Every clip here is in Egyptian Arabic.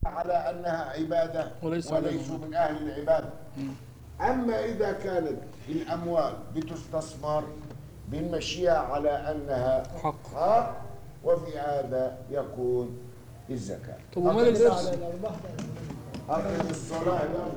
على انها عباده وليس وليسوا من اهل العباده اما اذا كانت الاموال بتستثمر بنمشيها على انها حق. حق وفي هذا يكون الزكاه طب ومال الارث أقم الصلاه يلا.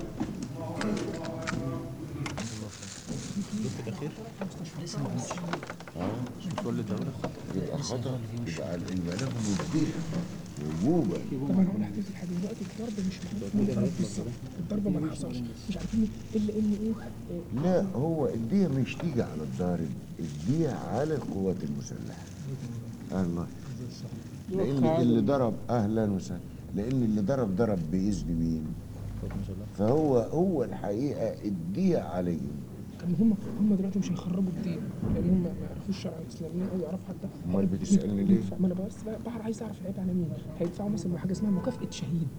يبقى خطر يبقى يبقى لهم الدين وجوبا طبعا هو الحديث لحد دلوقتي الضرب مش معروف بالظبط الضرب ما حصلش مش عارفين الا ان ايه إيه، لا هو الدية مش تيجي على الضارب الدية على القوات المسلحة الله لأن اللي ضرب أهلا وسهلا لأن اللي ضرب ضرب بإذن مين فهو هو الحقيقة الدية عليهم كان هم هم دلوقتي مش هيخرجوا الدين لان هم ما يعرفوش الشرع الاسلامي او يعرفوا حتى أمال بتسألني ليه؟ ما انا بس بحر عايز اعرف العيب على مين هيدفعوا مثلا حاجه اسمها مكافاه شهيد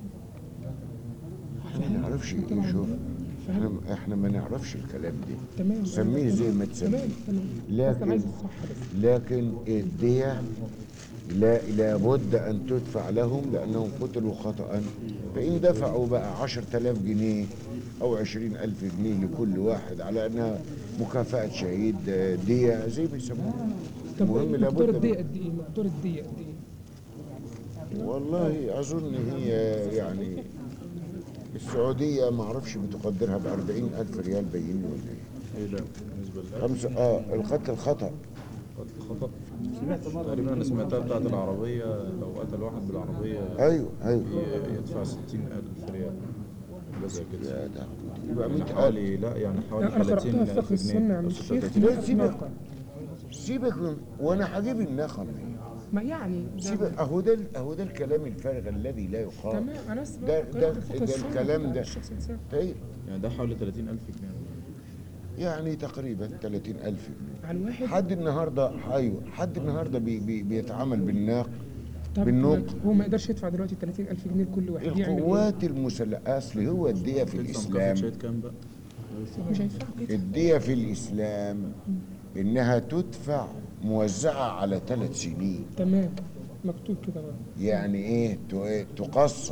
احنا ما نعرفش ايه شوف احنا احنا ما نعرفش الكلام ده تمام سميه زي ما تسميه تمام تمام بس لكن- انا عايز الصح بس لكن الدية لا لابد أن تدفع لهم لأنهم قتلوا خطأ فإن دفعوا بقى عشر تلاف جنيه أو عشرين ألف جنيه لكل واحد على أنها مكافأة شهيد آه، دية زي ما يسموها طب المهم مقدار لابد الدية من- قد ايه؟ مقدار الدية قد ايه؟ والله أظن هي يعني السعودية ما أعرفش بتقدرها بأربعين ألف ريال باين ولا إيه ايه لا بالنسبه للأهل خمسة آه القتل خطأ خطأ تقريبا انا سمعتها بتاعت العربية لو قتل واحد بالعربية أيوه أيوه ي- يدفع 60000 ريال حاجة زي كده يا ده يبقى يعني 100 ألف حوالي لا يعني حوالي انا قرأتها 30 في فقه ألف السنة جنيه عن أو الشيخ 36 لا، في سيبك. ناقة. سيبك من وانا هجيب الناقه منين؟ ما يعني ده- سيبك اهو ده اهو ده الكلام الفارغ الذي لا يقال تمام انا بس ده- قرأت ده- فقه ده السنة الكلام بتاع ده. الشيخ سلسلة. طيب يعني ده حوالي 30000 جنيه يعني تقريبا 30000 جنيه عن واحد حد النهارده ايوه حد النهارده بي بي بيتعامل بالناق طب بالنوق. هو ما يقدرش يدفع دلوقتي 30000 جنيه لكل واحد يعمل ايه؟ القوات المسلحه اصل هو الديه في تدفع مكافأة الاسلام شهيد كام بقى؟ مش هيدفعوا كده الديه في الاسلام انها تدفع موزعه على ثلاث سنين تمام مكتوب كده بقى يعني ايه ت- إيه؟ تقسم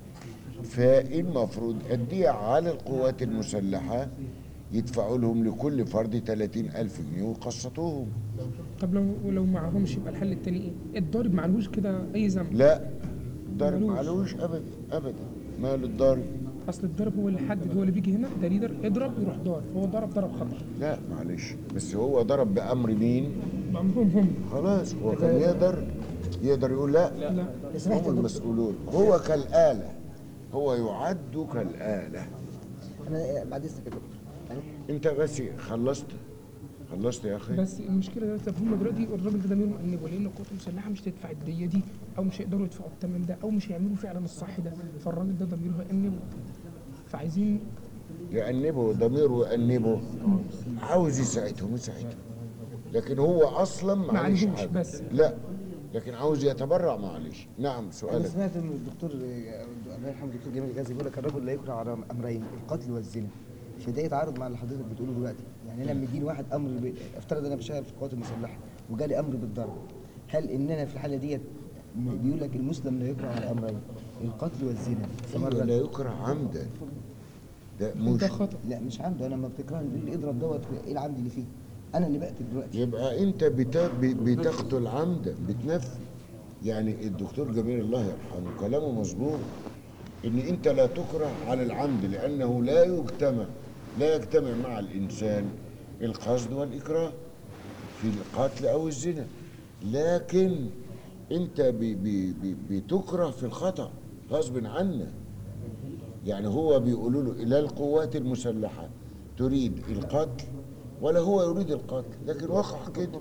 فالمفروض الدية على القوات المسلحة يدفعوا لهم لكل فرد 30 ألف جنيه ويقسطوهم طب لو لو معهمش يبقى الحل التاني ايه؟ الضارب معلهوش كده اي ذنب لا ضرب ملوش. معلوش أبدا أبدا مال الضارب اصل الضرب هو اللي حدد هو اللي بيجي هنا ده ليدر اضرب يروح ضارب هو ضرب ضرب خطا لا معلش بس هو ضرب بأمر مين بأمرهم هم خلاص هو كان يقدر يقدر يقول لا لا هم المسؤولون هو كالآلة هو يعد كالآلة انا بعد اذنك يا دكتور يعني انت بس خلصت خلصت يا اخي بس المشكله دلوقتي طب هم دلوقتي الراجل ده ضميره مأنبه لان القوات المسلحه مش تدفع الديه دي او مش هيقدروا يدفعوا الثمن ده او مش هيعملوا فعلا الصح ده فالراجل ده ضميره هيأنبه فعايزين يأنبه ضميره يأنبه عاوز يساعدهم يساعدهم لكن هو اصلا معلش معلهوش حاجة. بس. لا لكن عاوز يتبرع معلش نعم انا سؤالك سمعت ان الدكتور الله يرحمه الدكتور جميل غازي بيقول لك الرجل لا يكره على امرين القتل والزنا فده يتعارض مع اللي حضرتك بتقوله دلوقتي يعني انا لما يجيني واحد امر ب... افترض انا بشتغل في القوات المسلحه وجالي امر بالضرب هل ان انا في الحاله ديت م- بيقول لك المسلم لا يكره على امرين القتل والزنا أيوة، فمرة لا يكره عمدا ده مش ده خطا لا مش عنده انا لما بتكرهني بيقول لي اضرب دوت ايه العمد اللي فيه انا اللي بقتل دلوقتي يبقى انت بتا- ب- بتقتل عمدا بتنفذ يعني الدكتور جميل الله يرحمه كلامه مظبوط ان انت لا تكره على العمد لانه لا يجتمع لا يجتمع مع الانسان القصد والاكراه في القتل او الزنا لكن انت ب- ب- ب- بتكره في الخطا غصب عنك يعني هو بيقولوا له الى القوات المسلحه تريد القتل ولا هو يريد القتل لكن وقع كده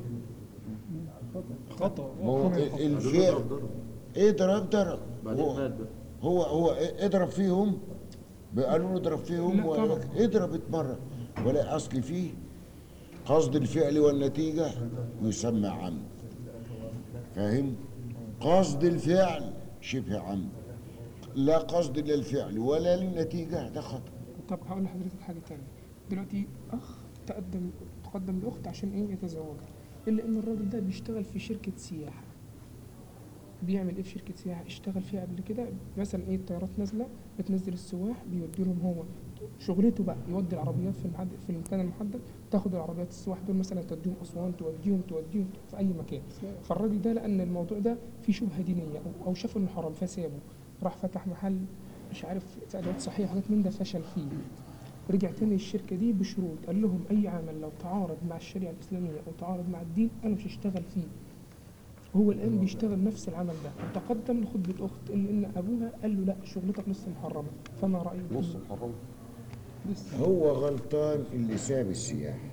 خطا ما هو الفعل اضرب ضرب بعدين هو مات بقى. هو هو اضرب فيهم قالوا له اضرب فيهم لا طبعا. ولا اضرب اتمرن ولا اصل فيه قصد الفعل والنتيجه يسمى عمد فاهم قصد الفعل شبه عمد لا قصد للفعل ولا للنتيجه ده خطأ طب هقول لحضرتك حاجه تانية دلوقتي اخ تقدم تقدم لاخت عشان ايه يتزوجها الا ان الراجل ده بيشتغل في شركه سياحه بيعمل ايه في شركه سياحه اشتغل فيها قبل كده مثلا ايه الطيارات نازله بتنزل السواح بيودي لهم هو شغلته بقى يودي العربيات في المحدد في المكان المحدد تاخد العربيات السواح دول مثلا توديهم اسوان توديهم توديهم في اي مكان فالراجل ده لان الموضوع ده فيه شبهه دينيه او, أو شاف انه حرام فسابه راح فتح محل مش عارف في ادوات صحيه حاجات من ده فشل فيه رجع تاني الشركة دي بشروط قال لهم أي عمل لو تعارض مع الشريعة الإسلامية أو تعارض مع الدين أنا مش هشتغل فيه هو الآن بيشتغل نفس العمل ده وتقدم لخطبة أخت إن إن أبوها قال له لا شغلتك لسه محرمة فما رأيك؟ نص محرم هو غلطان اللي ساب السياحة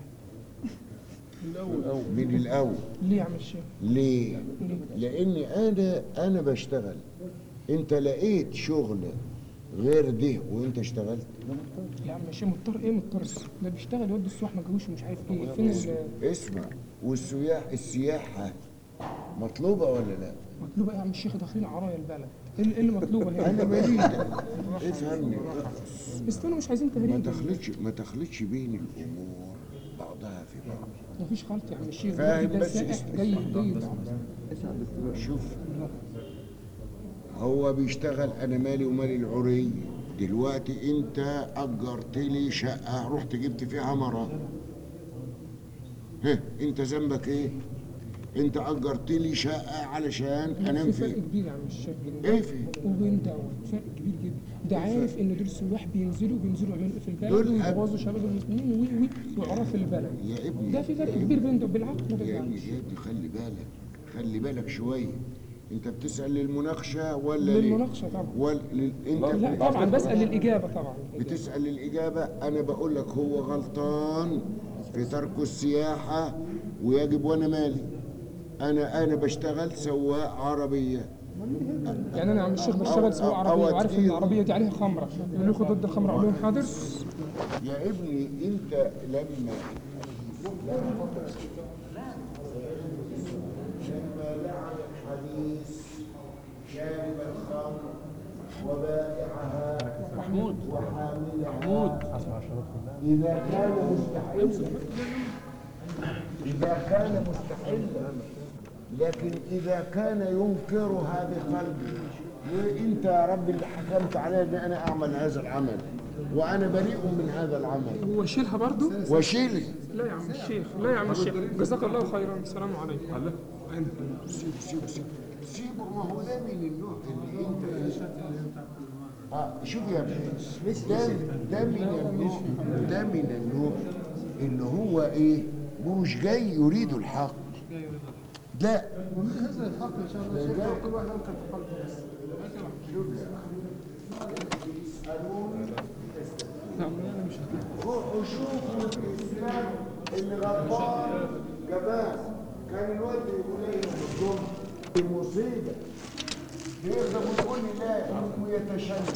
من الأول ليه يا عم الشيخ؟ ليه؟ ليه؟ لأني أنا أنا بشتغل أنت لقيت شغل غير ده وأنت اشتغلت يا عم الشيخ مضطر إيه مضطر؟ ده بيشتغل يودي السواح ما جابوش ومش عارف إيه فين ال- اسمع والسياح السياحة مطلوبة ولا لا؟ مطلوبة إيه يا عم الشيخ داخلين عرايا البلد إيه اللي- إيه اللي مطلوبة أنا هنا؟ مالي افهمني بس أنا مش عايزين ما تهريج تخلطش ما تخلطش بين الأمور بعضها في بعض مفيش خلط يا عم الشيخ فاهم ده بس سائح اسم- جاي جاي شوف هو بيشتغل انا مالي ومال العري دلوقتي انت اجرت لي شقه رحت جبت فيها مرة ها انت ذنبك ايه انت اجرت لي شقه علشان انام في فرق فيها كبير يا عم الشيخ بين ايه في وبين ده فرق كبير جدا ده عارف ان دول سواح بينزلوا بينزلوا يعملوا إيه في البلد دول أب- ويبوظوا شباب المسلمين وي وي ويعرفوا في البلد يا ابني ده في فرق كبير بين ده بالعقل ما يا ابني تزعلش يا ابني خلي بالك خلي بالك شويه انت بتسال للمناقشه ولا ليه؟ للمناقشه طبعا ولا لل... انت لا طبعا بسال للاجابه طبعا بتسأل الإجابة أنا بقول لك هو غلطان في ترك السياحة ويجب وأنا مالي أنا أنا بشتغل سواق عربية يعني انا يا عم الشيخ أو- بشتغل سواق أو- عربيه أو وعارف ان أتقيل. العربيه دي عليها خمره يقول لي خد ضد الخمره اقول لهم حاضر يا ابني أنت لما لما لعن الحديث شارب الخمر وبائعها محمود وحاملها محمود إذا كان مستحيلا إذا كان مستحيلا لكن إذا كان ينكرها بقلبه وأنت يا رب اللي حكمت علي أن أنا أعمل هذا العمل وأنا بريء من هذا العمل هو شيلها برضه وشيله لا يا عم الشيخ لا يا عم الشيخ جزاك الله خيرا السلام عليكم سيبه سيبه سيبه سيبه ما هو ده من النوع اللي انت اه شوف يا ابني ده ده من النوع ده من النوع اللي هو ايه مش جاي يريد الحق لا هذا الحق ان شاء الله ده جاي كل واحد يمكن في قلبه بس شوف يسألوني روحوا شوفوا الاسلام اللي غضبان جبان كان الواد يقول لي الجمعه دي مصيبه يقدر يقول لي لا ويتشنج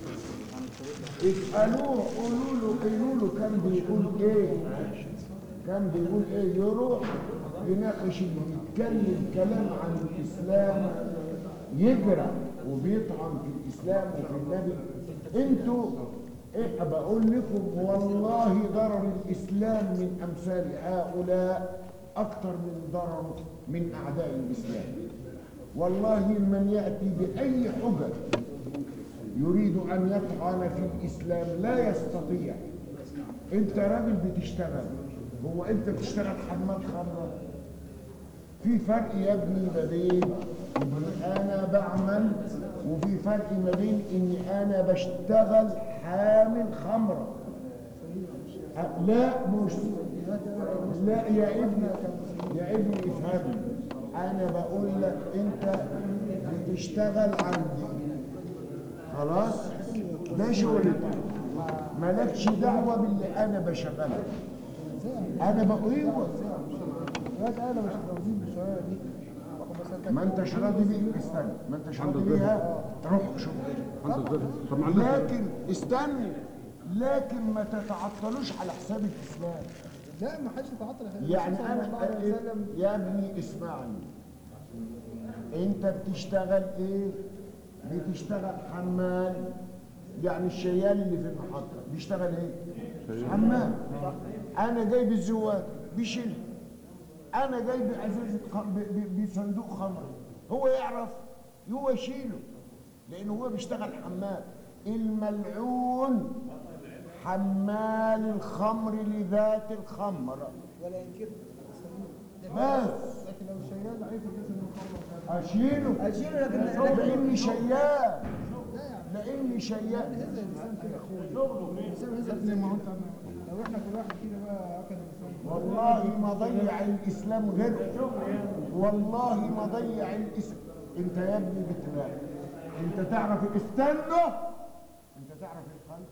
اسالوه قولوا له قولوا له كان بيقول ايه كان بيقول ايه يروح يناقش اللي يتكلم كلام عن الاسلام يجرى وبيطعن في الاسلام وفي النبي انتوا ايه بقول لكم والله ضرر الاسلام من امثال هؤلاء اكثر من ضرر من اعداء الاسلام والله من ياتي باي حجج يريد ان يطعن في الاسلام لا يستطيع انت راجل بتشتغل هو انت بتشتغل حمال خمره في فرق يا ابني ما بين اني انا بعمل وفي فرق ما بين اني انا بشتغل حامل خمره أ- لا مش لا يا ابني يا ابني افهمني انا بقول لك انت بتشتغل عندي خلاص ده شغلتك مالكش دعوه باللي انا بشغله انا بقول ايوه دلوقتي انا مش راضيين بالشويه دي واخد مثلا ما انتش راضي بيه استنى ما انتش راضي بيها روح شوف لكن استنى لكن ما تتعطلوش على حساب الاسلام لا ما حدش يتعطل يا أخي. يعني الرسول صلى الله عليه انا وسلم يا ابني اسمعني انت بتشتغل ايه بتشتغل حمال يعني الشيال اللي في المحطه بيشتغل ايه حمال انا جايب الزوات بيشيل انا جايب ازازه خ- ب- ب- بصندوق خمر هو يعرف هو يشيله لانه هو بيشتغل حمال الملعون حمال الخمر لذات الخمر ولا ينكره بس لكن لو شيال عيب الجسم من الخمر اشيله اشيله لكن لاني شيال لاني شيال الانسان كده اخويا الانسان هزل زي ما انت لو احنا كل واحد فينا بقى اكل الانسان والله ما ضيع الاسلام غيره والله ما ضيع الاسلام انت يا ابني بتراعي انت تعرف استنى انت تعرف الخلق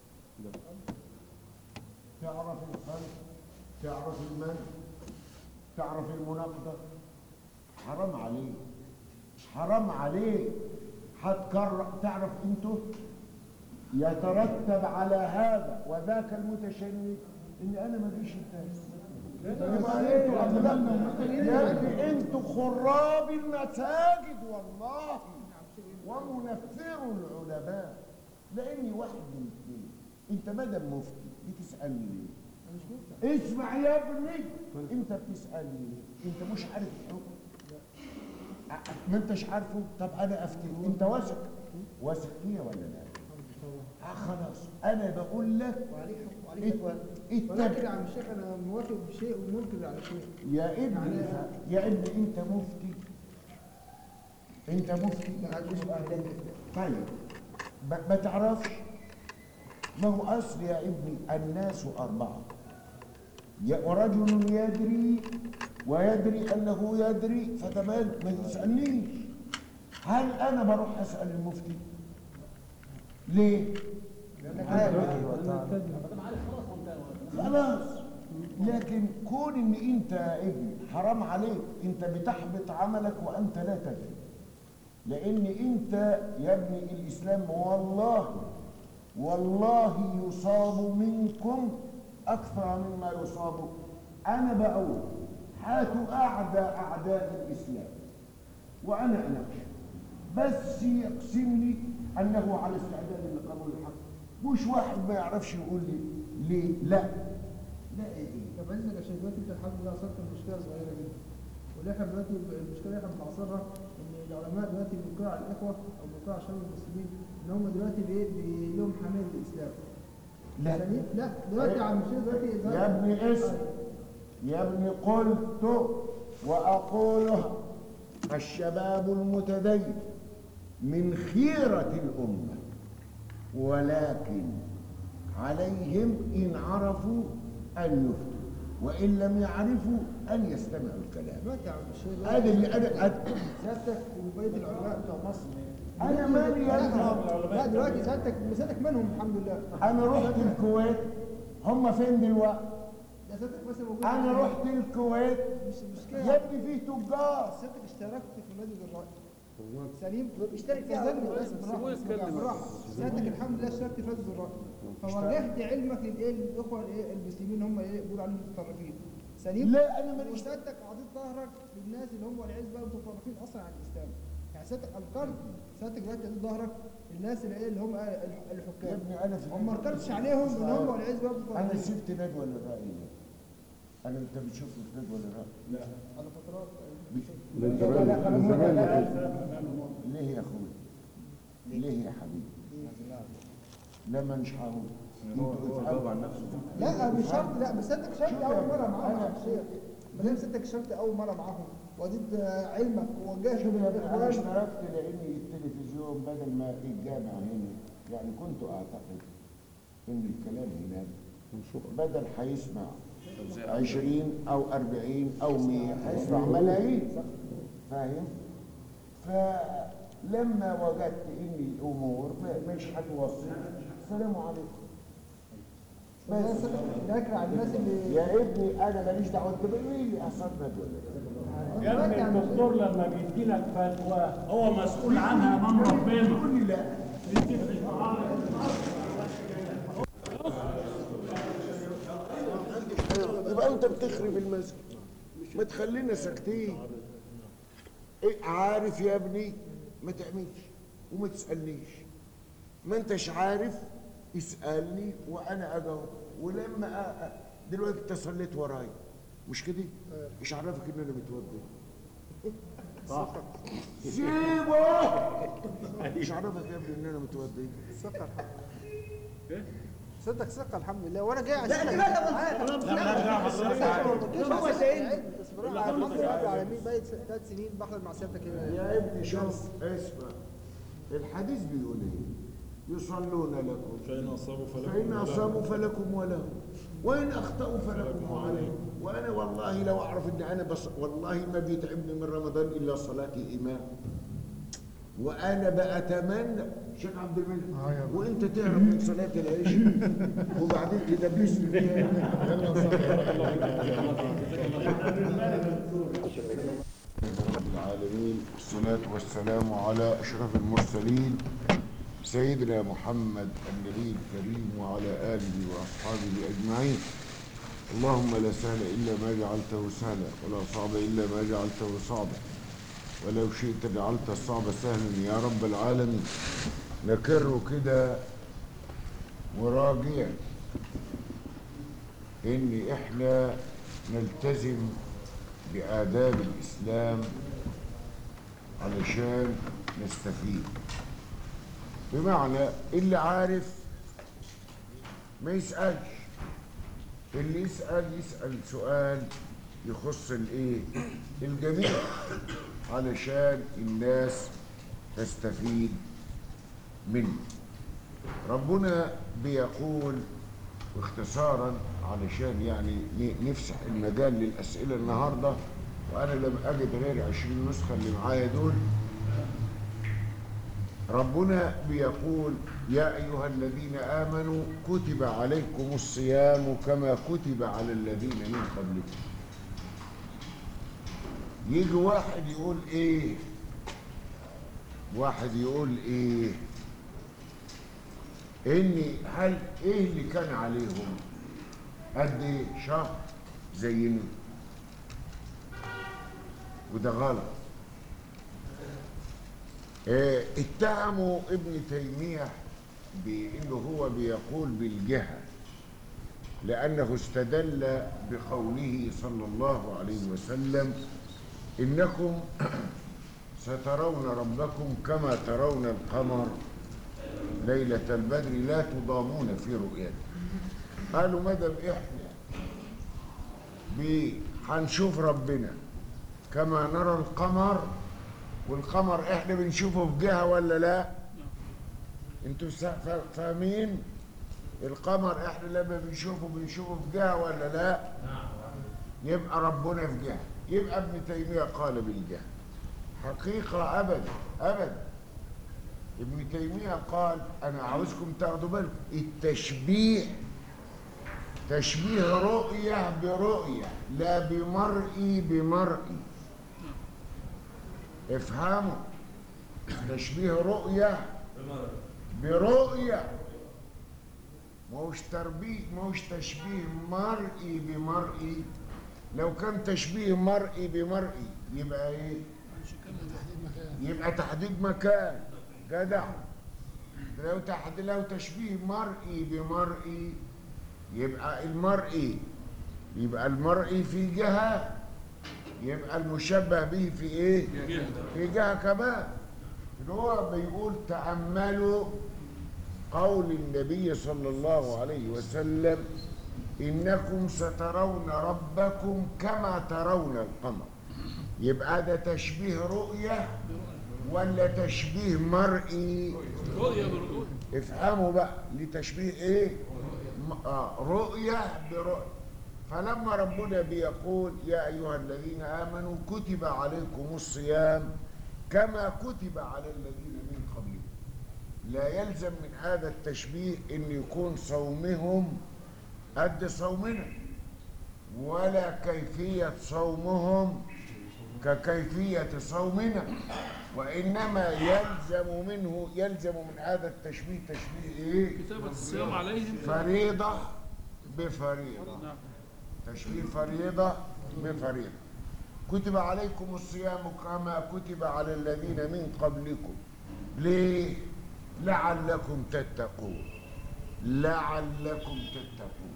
تعرف الخلق تعرف المن تعرف المناقضه حرام عليك حرام عليك هتكرر تعرف انتوا يترتب على هذا وذاك المتشنج ان انا ما فيش يبقى انتوا اغلبنا يا ابني انتوا خراب المساجد والله ومنفروا العلماء لاني واحد من اثنين انت مدام مفتي بتسالني ليه؟ اسمع يا ابني انت بتسالني ليه؟ انت مش عارف الحكم ما انتش عارفه طب انا افتي انت واثق واثق فيا ولا لا آه خلاص انا بقول لك وعليه حكم وعليه فتوى اتبع. ولكن يا عم الشيخ انا موافق بشيء ومنكر على شيء يا ابني يا ابني انت مفتي انت مفتي ما عادش اهل طيب ما ما تعرفش ما هو اصل يا ابني الناس اربعه يا- ورجل يدري ويدري انه يدري فتمام ما تسالنيش هل انا بروح اسال المفتي ليه خلاص لكن كون ان انت يا ابني حرام عليك انت بتحبط عملك وانت لا تدري لان انت يا ابني الاسلام والله والله يصاب منكم اكثر مما يصاب انا بقول هاتوا اعداء اعداء الاسلام وانا اناقش بس يقسم لي انه على استعداد لقبول الحق مش واحد ما يعرفش يقول لي ليه لا لا ايه طب عايزك عشان دلوقتي انت الحمد لله اثرت مشكله صغيره جدا واللي احنا دلوقتي المشكله اللي احنا بنعاصرها ان العلماء دلوقتي بينكروا على الاخوه او بينكروا على شباب المسلمين ان هم دلوقتي بي- بي- لهم حمايه الاسلام لا يعني لا دلوقتي يا عم الشيخ دلوقتي يا ابني اسم يا ابني قلت وأقولها الشباب المتدين من خيرة الأمة ولكن عليهم إن عرفوا أن يفتوا وإن لم يعرفوا أن يستمعوا الكلام دلوقتي يا عم الشيخ هذا دلوقتي اللي أنا أنا, سيادتك وبقيه العلماء بتوع مصر أنا مالي لا أنا لا دلوقتي سيادتك سيادتك منهم الحمد لله أنا رحت الكويت هم فين دلوقتي؟ ده سيادتك بس موجود أنا رحت الكويت مش مشكله يا ابني فيه تجار سيادتك اشتركت في مسجد الرأي سليم اشترك فيها بس بالراحه بالراحه سيادتك الحمد لله اشتركت في مسجد الرأي فوجهت علمك للايه للاخوه الايه المسلمين هم ايه بيقولوا عليهم متطرفين سليم لا انا ماليش وسيادتك عطيت ظهرك للناس اللي هم والعياذ بالله متطرفين اصلا عن الاسلام يعني سيادتك انكرت سيادتك دلوقتي عطيت ظهرك للناس اللي ايه اللي هم يا الحكام ابني انا في وما ركبتش عليهم ان هم والعياذ بالله انا متطرفين سبت ندوه للراي ليه؟ انا انت بتشوفني في ندوه للراي على فترات من زمان من زمان ليه يا اخوي؟ ليه يا حبيبي؟ لما مش هقول هو هو جاوب عن نفسه لا مش شرط لا بس انت شرط شوف يا اول مره ابني، معاهم أنا- يا شيخ ما دام ستك شرط اول مره معاهم واديت علمك ووجهت شوف يا ابني انا الاخوان اشتركت لاني التلفزيون بدل ما الجامع هنا يعني كنت اعتقد ان الكلام هناك بدل هيسمع 20 او 40 او 100 هيسمع ملايين فاهم؟ فلما وجدت ان الامور ما- مش هتوصل السلام عليكم بس ذاكر على الناس اللي يا ابني انا ماليش دعوه انت بتقول لي احسن ولا يا ابني الدكتور لما بيدي لك فتوى هو مسؤول عنها امام ربنا تقول لي لا يبقى انت بتخرب المسجد ما تخلينا ساكتين إيه عارف يا ابني ما تعملش وما تسالنيش ما انتش عارف اسالني وانا اجاوب ولما أ- أ- دلوقتي انت صليت ورايا مش كده؟ مش عرفك ان انا متوضي سيبه مش عرفك يا ابني ان انا متوضي ثقة الحمد لله صدق ثقة الحمد لله وانا جاي لا عشان دي بقى هو سائل بصراحة الحمد لله رب العالمين بقيت ثلاث سنين بحضر مع سيادتك هنا يا ابني شوف اسمع الحديث بيقول ايه يصلون لكم فإن أصابوا فلكم فإن أصابوا فلكم ولهم وإن أخطأوا فلكم وعليهم وأنا والله لو أعرف إن أنا بص والله ما بيتعبني من رمضان إلا صلاتي إمام وأنا بأتمنى شيخ عبد المنعم وأنت تعرف من صلاة العشاء وبعدين تدبسني فيها يلا رب العالمين والصلاة والسلام على أشرف المرسلين سيدنا محمد النبي الكريم وعلى آله وأصحابه أجمعين اللهم لا سهل إلا ما جعلته سهلا ولا صعب إلا ما جعلته صعبا ولو شئت جعلت الصعب سهلا يا رب العالمين نكر كده وراجع إن إحنا نلتزم بآداب الإسلام علشان نستفيد بمعنى اللي عارف ما يسألش اللي يسأل يسأل سؤال يخص الايه الجميع علشان الناس تستفيد منه ربنا بيقول واختصارا علشان يعني ن- نفسح المجال للأسئلة النهاردة وأنا لم أجد غير عشرين نسخة اللي معايا دول ربنا بيقول يا أيها الذين آمنوا كتب عليكم الصيام كما كتب على الذين من قبلكم يجي واحد يقول ايه واحد يقول ايه اني هل ايه اللي كان عليهم قد ايه شهر زينا وده غلط آه، اتهموا ابن تيمية بأنه هو بيقول بالجهة لأنه استدل بقوله صلى الله عليه وسلم إنكم سترون ربكم كما ترون القمر ليلة البدر لا تضامون في رؤيته قالوا مدام إحنا بي- هنشوف ربنا كما نرى القمر والقمر احنا بنشوفه في جهه ولا لا انتوا سا- فا- فاهمين القمر احنا لما بنشوفه بنشوفه في جهه ولا لا يبقى ربنا في جهه يبقى ابن تيميه قال بالجهه حقيقه ابدا ابدا ابن تيميه قال انا عاوزكم تاخدوا بالكم التشبيه تشبيه رؤيه برؤيه لا بمرئي بمرئي افهموا تشبيه رؤية برؤية موش تربيه موش تشبيه مرئي بمرئي لو كان تشبيه مرئي بمرئي يبقى ايه يبقى تحديد مكان جدع لو تحديد لو تشبيه مرئي بمرئي يبقى المرئي يبقى المرئي في جهه يبقى المشبه به في ايه في جهه كمان اللي هو بيقول تاملوا قول النبي صلى الله عليه وسلم انكم سترون ربكم كما ترون القمر يبقى ده تشبيه رؤيه ولا تشبيه مرئي رؤية بالرؤية افهموا بقى لتشبيه ايه م- آه رؤية برؤية فلما ربنا بيقول يا أيها الذين آمنوا كتب عليكم الصيام كما كتب على الذين من قبلكم لا يلزم من هذا التشبيه أن يكون صومهم قد صومنا ولا كيفية صومهم ككيفية صومنا وإنما يلزم منه يلزم من هذا التشبيه تشبيه إيه؟ كتابة الصيام عليهم فريضة بفريضة نعم تشبيه فريضة بفريضة كتب عليكم الصيام كما كتب على الذين من قبلكم ليه؟ لعلكم تتقون لعلكم تتقون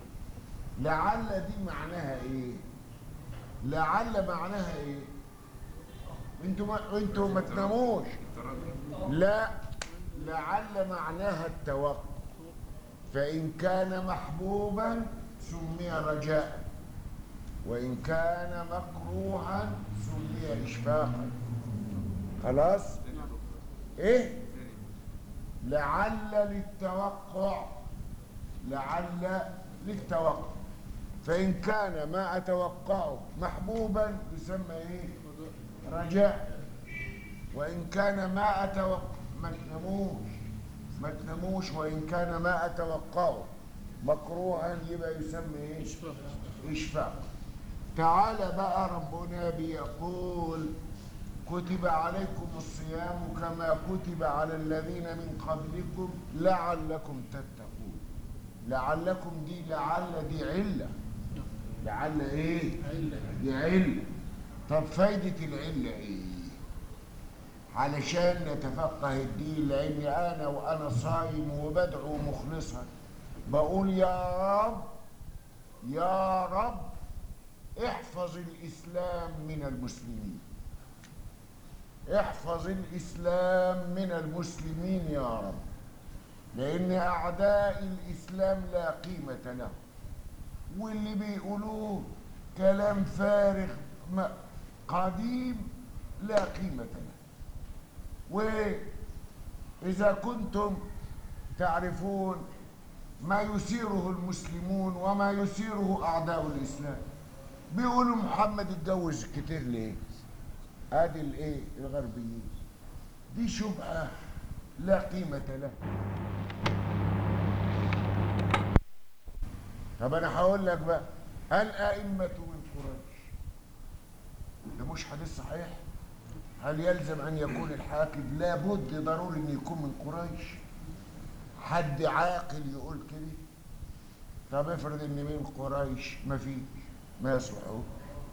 لعل دي معناها ايه؟ لعل معناها ايه؟ انتوا ما انتوا ما تناموش لا لعل معناها التوقف فإن كان محبوبا سمي رجاء وإن كان مكروها سمي إشفاقا خلاص إيه لعل للتوقع لعل للتوقع فإن كان ما أتوقعه محبوبا يسمى إيه رجاء وإن كان ما أتوقع ما تناموش ما تناموش وإن كان ما أتوقعه مكروها يبقى يسمى إيه إشفاق تعالى بقى ربنا بيقول كتب عليكم الصيام كما كتب على الذين من قبلكم لعلكم تتقون لعلكم دي لعل دي علة لعل ايه دي علة طب فايدة العلة ايه علشان نتفقه الدين لاني انا وانا صايم وبدعو مخلصا بقول يا رب يا رب احفظ الاسلام من المسلمين احفظ الاسلام من المسلمين يا رب لان اعداء الاسلام لا قيمه لهم واللي بيقولوه كلام فارغ م- قديم لا قيمه له واذا كنتم تعرفون ما يثيره المسلمون وما يثيره اعداء الاسلام بيقولوا محمد اتجوز كتير ليه ادي الايه الغربيين دي شبهه لا قيمه لها طب انا هقول لك بقى الائمه من قريش ده مش حديث صحيح هل يلزم ان يكون الحاكم لابد ضروري ان يكون من قريش حد عاقل يقول كده طب افرض ان من قريش ما فيش ما يصلحوش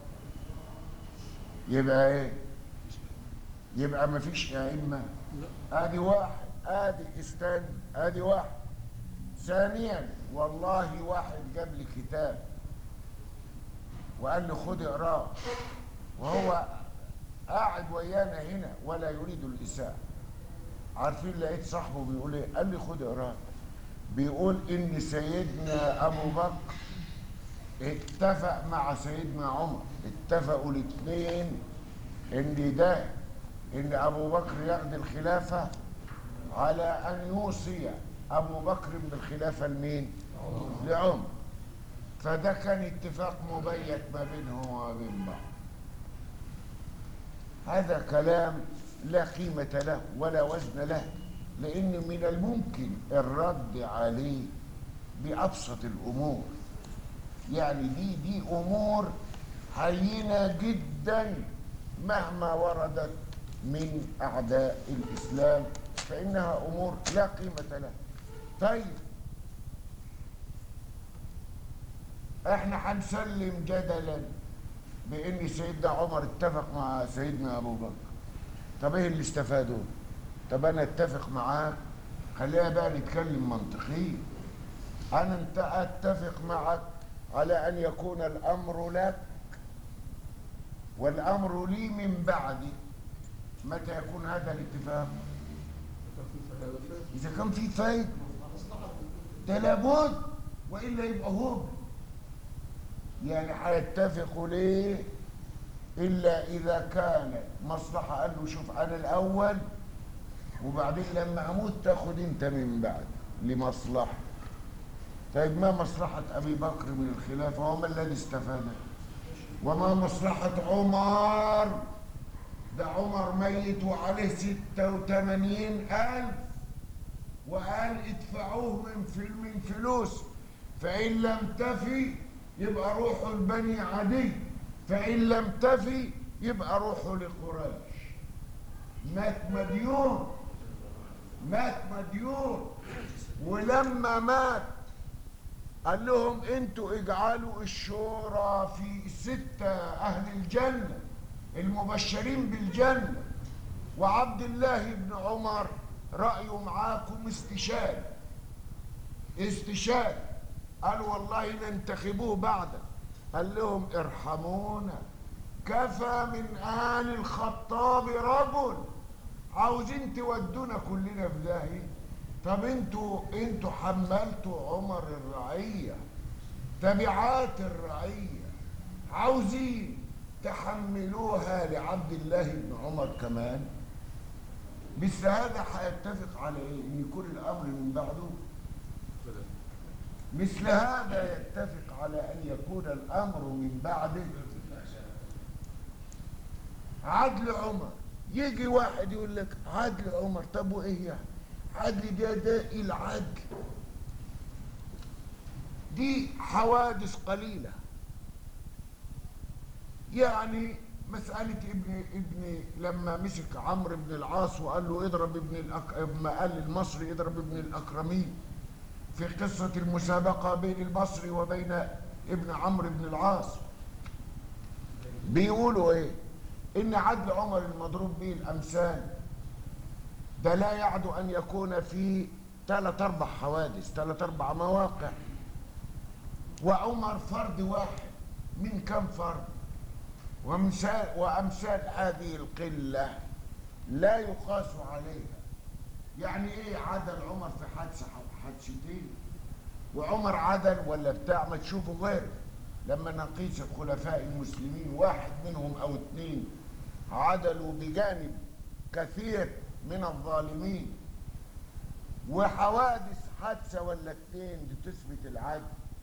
يبقى ايه يبقى ما فيش ائمه ادي واحد ادي استنى ادي واحد ثانيا والله واحد جاب لي كتاب وقال لي خد اقراه وهو قاعد ويانا هنا ولا يريد الاساءه عارفين لقيت صاحبه بيقول ايه قال لي خد اقراه بيقول ان سيدنا ابو بكر اتفق مع سيدنا عمر اتفقوا الاثنين ان ده ان ابو بكر ياخد الخلافه على ان يوصي ابو بكر بالخلافه لمين لعمر فده كان اتفاق مبيت ما بينهم وما بين بعض هذا كلام لا قيمة له ولا وزن له لأن من الممكن الرد عليه بأبسط الأمور يعني دي دي أمور هينة جدا مهما وردت من أعداء الإسلام فإنها أمور لا قيمة لها طيب احنا هنسلم جدلا بان سيدنا عمر اتفق مع سيدنا ابو بكر طب ايه اللي استفادوا طب انا اتفق معاك خلينا بقى نتكلم منطقيا انا انت اتفق معك على ان يكون الامر لك والامر لي من بعدي متى يكون هذا الاتفاق اذا كان في فايده ده لابد والا يبقى هو يعني هيتفقوا ليه الا اذا كان مصلحه قال له شوف انا الاول وبعدين لما اموت تاخد انت من بعد لمصلحه طيب ما مصلحه ابي بكر من الخلافه وما الذي استفاد وما مصلحه عمر ده عمر ميت وعليه ستة وثمانين ألف وقال ادفعوه من فل- من فلوس فإن لم تفي يبقى روحوا لبني عدي فإن لم تفي يبقى روحوا لقريش مات مديون مات مديون ولما مات قال لهم انتوا اجعلوا الشورى في ستة أهل الجنة المبشرين بالجنة وعبد الله بن عمر رأيه معاكم استشهاد استشهاد قال والله ننتخبوه بعدك قال لهم ارحمونا كفى من آل الخطاب رجل عاوزين تودونا كلنا في داهية طب انتوا انتوا حملتوا عمر الرعية تبعات الرعية عاوزين تحملوها لعبد الله بن عمر كمان مثل هذا هيتفق على ايه؟ ان يكون الامر من بعده مثل هذا يتفق على ان يكون الامر من بعده عدل عمر يجي واحد يقول لك عدل عمر طب وايه يعني عدل ده ده العدل دي حوادث قليلة يعني مسألة ابن ابن لما مسك عمرو بن العاص وقال له اضرب ابن الأك... ما قال المصري اضرب ابن الأكرمين في قصة المسابقة بين المصري وبين ابن عمرو بن العاص بيقولوا ايه ان عدل عمر المضروب به الامثال ده لا يعدو ان يكون في ثلاث اربع حوادث ثلاث اربع مواقع وعمر فرد واحد من كم فرد وامثال وامثال هذه القله لا يقاس عليها يعني ايه عدل عمر في حادثه حادثتين وعمر عدل ولا بتاع ما تشوفوا غير لما نقيس الخلفاء المسلمين واحد منهم او اثنين عدلوا بجانب كثير من الظالمين وحوادث حادثه ولا اثنين بتثبت العدل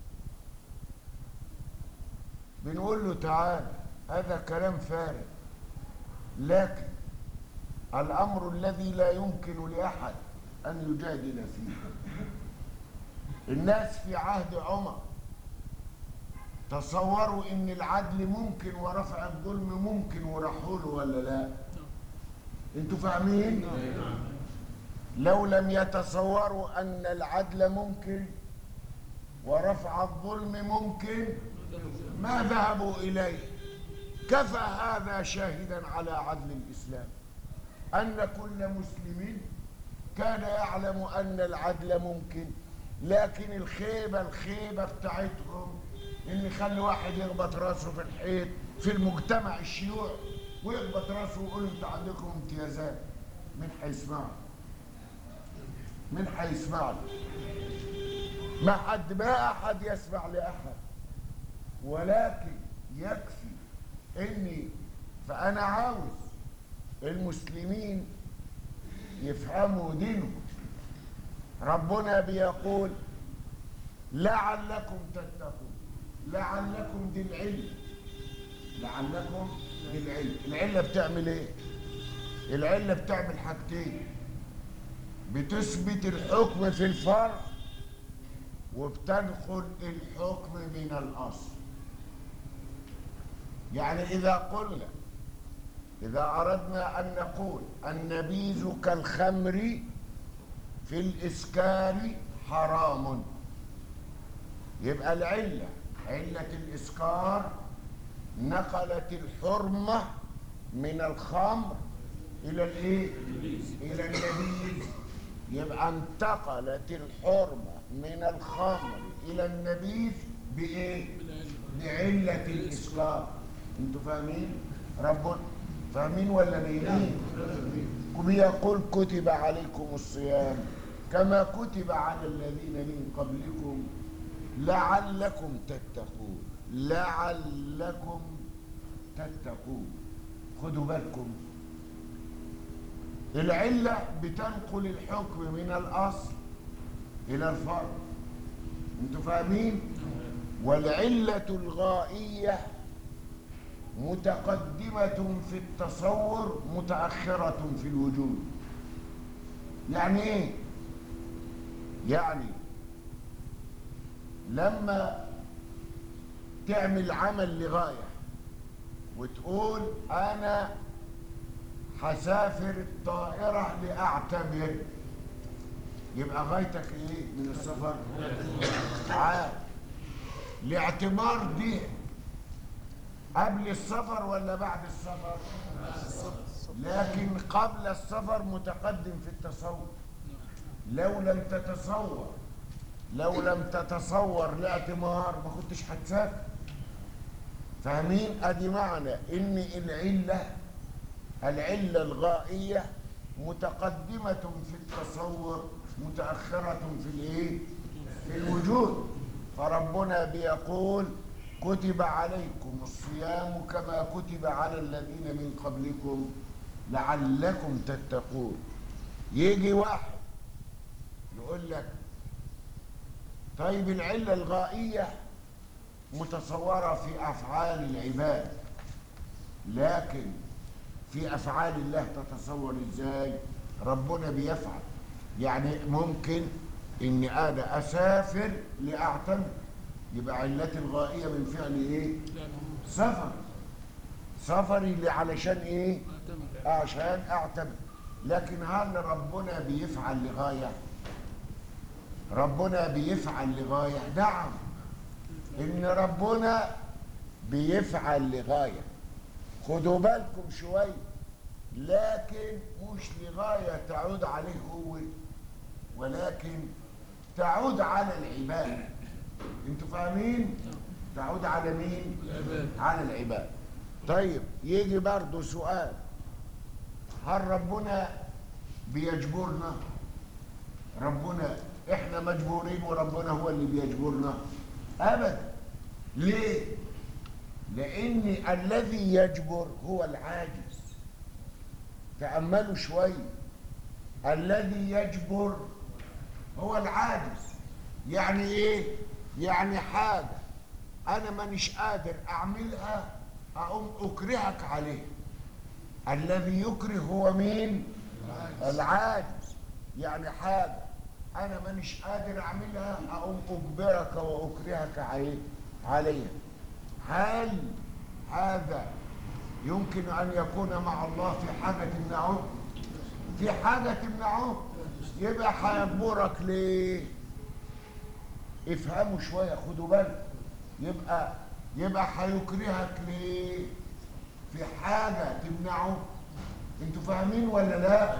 بنقول له تعالى هذا كلام فارغ لكن الامر الذي لا يمكن لاحد ان يجادل فيه الناس في عهد عمر تصوروا ان العدل ممكن ورفع الظلم ممكن وراحوا له ولا لا انتوا فاهمين لو لم يتصوروا ان العدل ممكن ورفع الظلم ممكن ما ذهبوا اليه كفى هذا شاهدا على عدل الاسلام ان كل مسلم كان يعلم ان العدل ممكن لكن الخيبه الخيبه بتاعتهم ان يخلي واحد يخبط راسه في الحيط في المجتمع الشيوعي ويخبط راسه ويقول انتوا عندكم امتيازات من هيسمعوا من هيسمع له ما حد ما احد يسمع لاحد ولكن يكفي اني فانا عاوز المسلمين يفهموا دينهم ربنا بيقول لعلكم تتقون لعلكم دي العلة لعلكم دي العلة العلة بتعمل ايه العلة بتعمل حاجتين بتثبت الحكم في الفرع وبتنقل الحكم من الأصل يعني إذا قلنا إذا أردنا أن نقول النبيذ كالخمر في الإسكار حرام يبقى العلة علة الإسكار نقلت الحرمة من الخمر إلى الإيه؟ إلى النبيذ يبقى انتقلت الحرمة من الخمر إلى النبيذ بإيه؟ بعلة الإسكار أنتوا فاهمين؟ ربنا فاهمين ولا نايمين؟ بيقول كتب عليكم الصيام كما كتب على الذين من قبلكم لعلكم تتقون لعلكم تتقون خدوا بالكم العلة بتنقل الحكم من الأصل إلى الفرع انتوا فاهمين والعلة الغائية متقدمة في التصور متأخرة في الوجود يعني ايه يعني لما تعمل عمل لغاية وتقول انا هسافر الطائرة لأعتمر يبقى غايتك ايه من السفر عام الاعتمار دي قبل السفر ولا بعد السفر لكن قبل السفر متقدم في التصور لو لم تتصور لو لم تتصور الاعتمار ما كنتش هتسافر فاهمين ادي معنى ان العله العله الغائيه متقدمه في التصور متاخره في الايه في الوجود فربنا بيقول كتب عليكم الصيام كما كتب على الذين من قبلكم لعلكم تتقون يجي واحد يقول لك طيب العله الغائيه متصوره في افعال العباد لكن في افعال الله تتصور ازاي ربنا بيفعل يعني ممكن اني انا اسافر لاعتمر يبقى علتي الغائيه من فعل ايه سفر سفري اللي علشان ايه عشان اعتمر لكن هل ربنا بيفعل لغايه ربنا بيفعل لغايه نعم ان ربنا بيفعل لغايه خدوا بالكم شويه لكن مش لغايه تعود عليه هو ولكن تعود على العباد انتوا فاهمين تعود على مين على العباد طيب يجي برضه سؤال هل ربنا بيجبرنا ربنا احنا مجبورين وربنا هو اللي بيجبرنا ابدا ليه لان الذي يجبر هو العاجز تاملوا شويه الذي يجبر هو العاجز يعني ايه يعني حاجه انا مانيش قادر اعملها اقوم اكرهك عليها الذي يكره هو مين العاجز يعني حاجه انا مانيش قادر اعملها اقوم اجبرك واكرهك عليه عليها هل هذا يمكن ان يكون مع الله في حاجه تمنعه في حاجه تمنعه يبقى هيجبرك ليه افهموا شويه خدوا بالكم يبقى يبقى هيكرهك ليه في حاجه تمنعه انتوا فاهمين ولا لا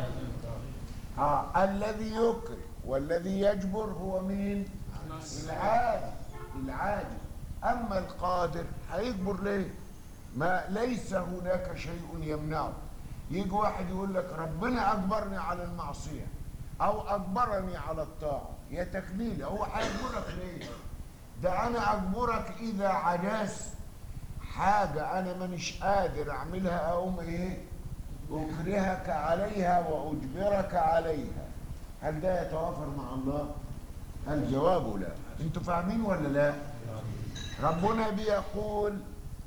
اه الذي يكره والذي يجبر هو مين العاجز العاجز اما القادر هيجبر ليه ما ليس هناك شيء يمنعه يجي واحد يقول لك ربنا اجبرني على المعصيه او اجبرني على الطاعه يا تكميل هو هيجبرك ليه ده انا اجبرك اذا عجزت حاجه انا مانيش قادر اعملها اقوم ايه اكرهك عليها واجبرك عليها هل ده يتوافر مع الله الجواب لا انتوا فاهمين ولا لا ربنا بيقول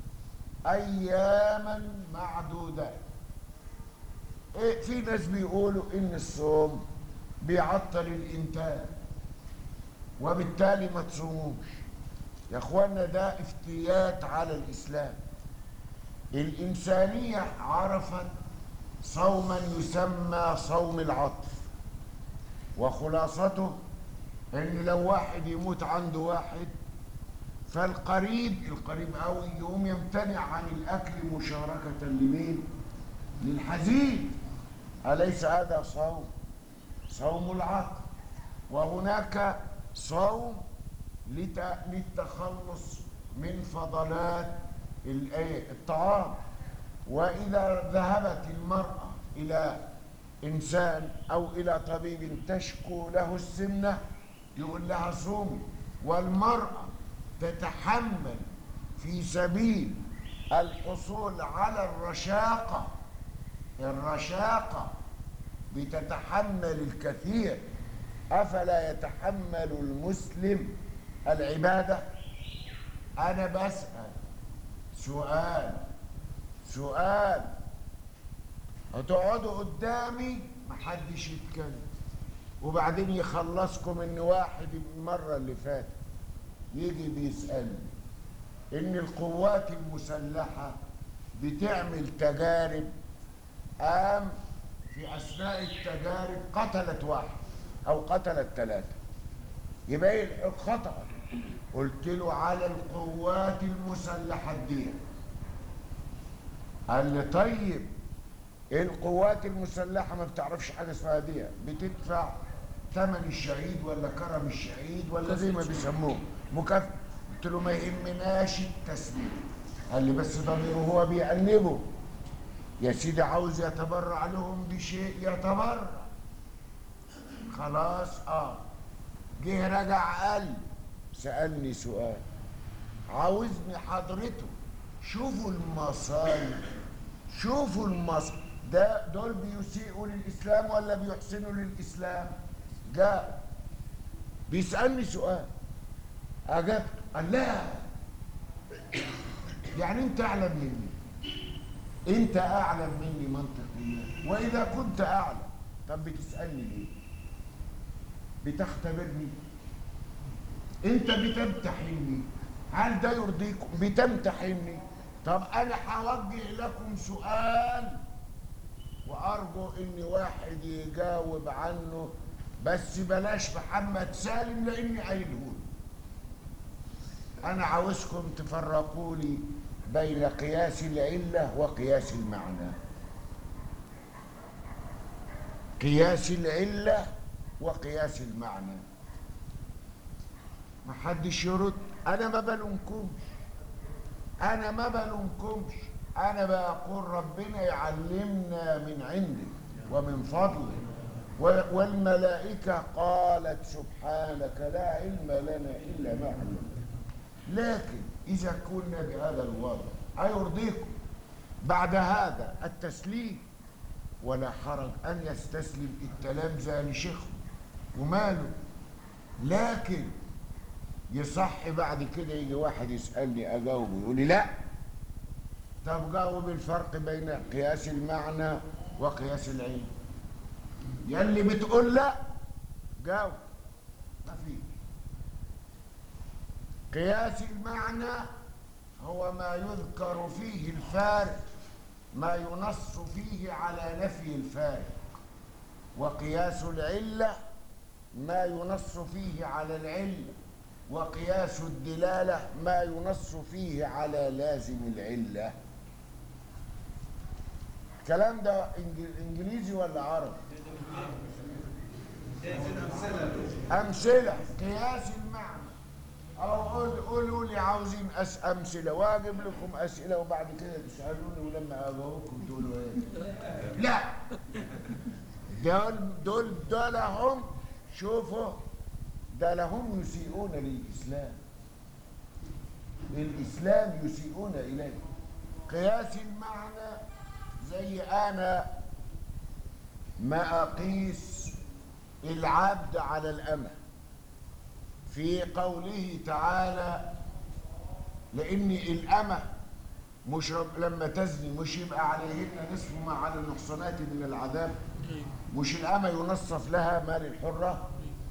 اياما معدودات إيه في ناس بيقولوا ان الصوم بيعطل الانتاج وبالتالي ما تصوموش يا اخوانا ده افتيات على الاسلام الانسانيه عرفت صوما يسمى صوم العطف وخلاصته ان لو واحد يموت عنده واحد فالقريب القريب قوي يقوم يمتنع عن الاكل مشاركه لمين للحزين اليس هذا صوم صوم العقل وهناك صوم لت- للتخلص من فضلات الإيه؟ الطعام واذا ذهبت المراه الى انسان او الى طبيب تشكو له السمنه يقول لها صومي والمراه تتحمل في سبيل الحصول على الرشاقه الرشاقه بتتحمل الكثير افلا يتحمل المسلم العباده انا بسال سؤال سؤال هتقعدوا قدامي محدش يتكلم وبعدين يخلصكم ان واحد المره اللي فاتت يجي بيسالني ان القوات المسلحه بتعمل تجارب قام في اثناء التجارب قتلت واحد او قتلت ثلاثه يبقى ايه الحق خطا قلت له على القوات المسلحه الدين قال لي طيب القوات المسلحه ما بتعرفش حاجه اسمها دي بتدفع ثمن الشهيد ولا كرم الشهيد ولا زي ما بيسموه مكافاه قلت له ما يهمناش التسليم قال لي بس ضميره هو بيأنبه يا سيدي عاوز يتبرع لهم بشيء يتبرع خلاص اه جه رجع قال سألني سؤال عاوزني حضرته شوفوا المصايب شوفوا المصايب ده دول بيسيئوا للإسلام ولا بيحسنوا للإسلام جاء بيسألني سؤال أجبت قال لا يعني أنت أعلم مني أنت أعلم مني منطقيا وإذا كنت أعلم طب بتسألني ليه بتختبرني أنت بتمتحني هل ده يرضيكم بتمتحني طب أنا هوجه لكم سؤال وأرجو إن واحد يجاوب عنه بس بلاش محمد سالم لاني قايله له. انا عاوزكم تفرقوا لي بين قياس العله وقياس المعنى قياس العله وقياس المعنى ما حدش يرد انا ما بلومكمش انا ما بلومكمش انا بقول ربنا يعلمنا من عنده ومن فضله و- والملائكة قالت سبحانك لا علم لنا إلا ما علمتنا لكن إذا كنا بهذا الوضع أيرضيكم بعد هذا التسليم ولا حرج أن يستسلم التلامذة لشيخه وماله لكن يصح بعد كده يجي واحد يسألني أجاوبه يقول لي لا طب جاوب الفرق بين قياس المعنى وقياس العلم يلي بتقول لا جاوب ما فيش قياس المعنى هو ما يذكر فيه الفارق ما ينص فيه على نفي الفارق وقياس العلة ما ينص فيه على العلة وقياس الدلالة ما ينص فيه على لازم العلة الكلام ده إنج- انجليزي ولا عربي امثله قياس المعنى او قول قولوا لي عاوزين أس امثله واجيب لكم اسئله وبعد كده تسالوني ولما اجاوبكم تقولوا ايه لا دول دول دول هم شوفوا ده لهم يسيئون للاسلام الاسلام يسيئون اليه قياس المعنى زي انا ما اقيس العبد على الامه في قوله تعالى لان الامه مش رب لما تزني مش يبقى عليهن نصف ما على المحصنات من العذاب مش الامه ينصف لها مال الحره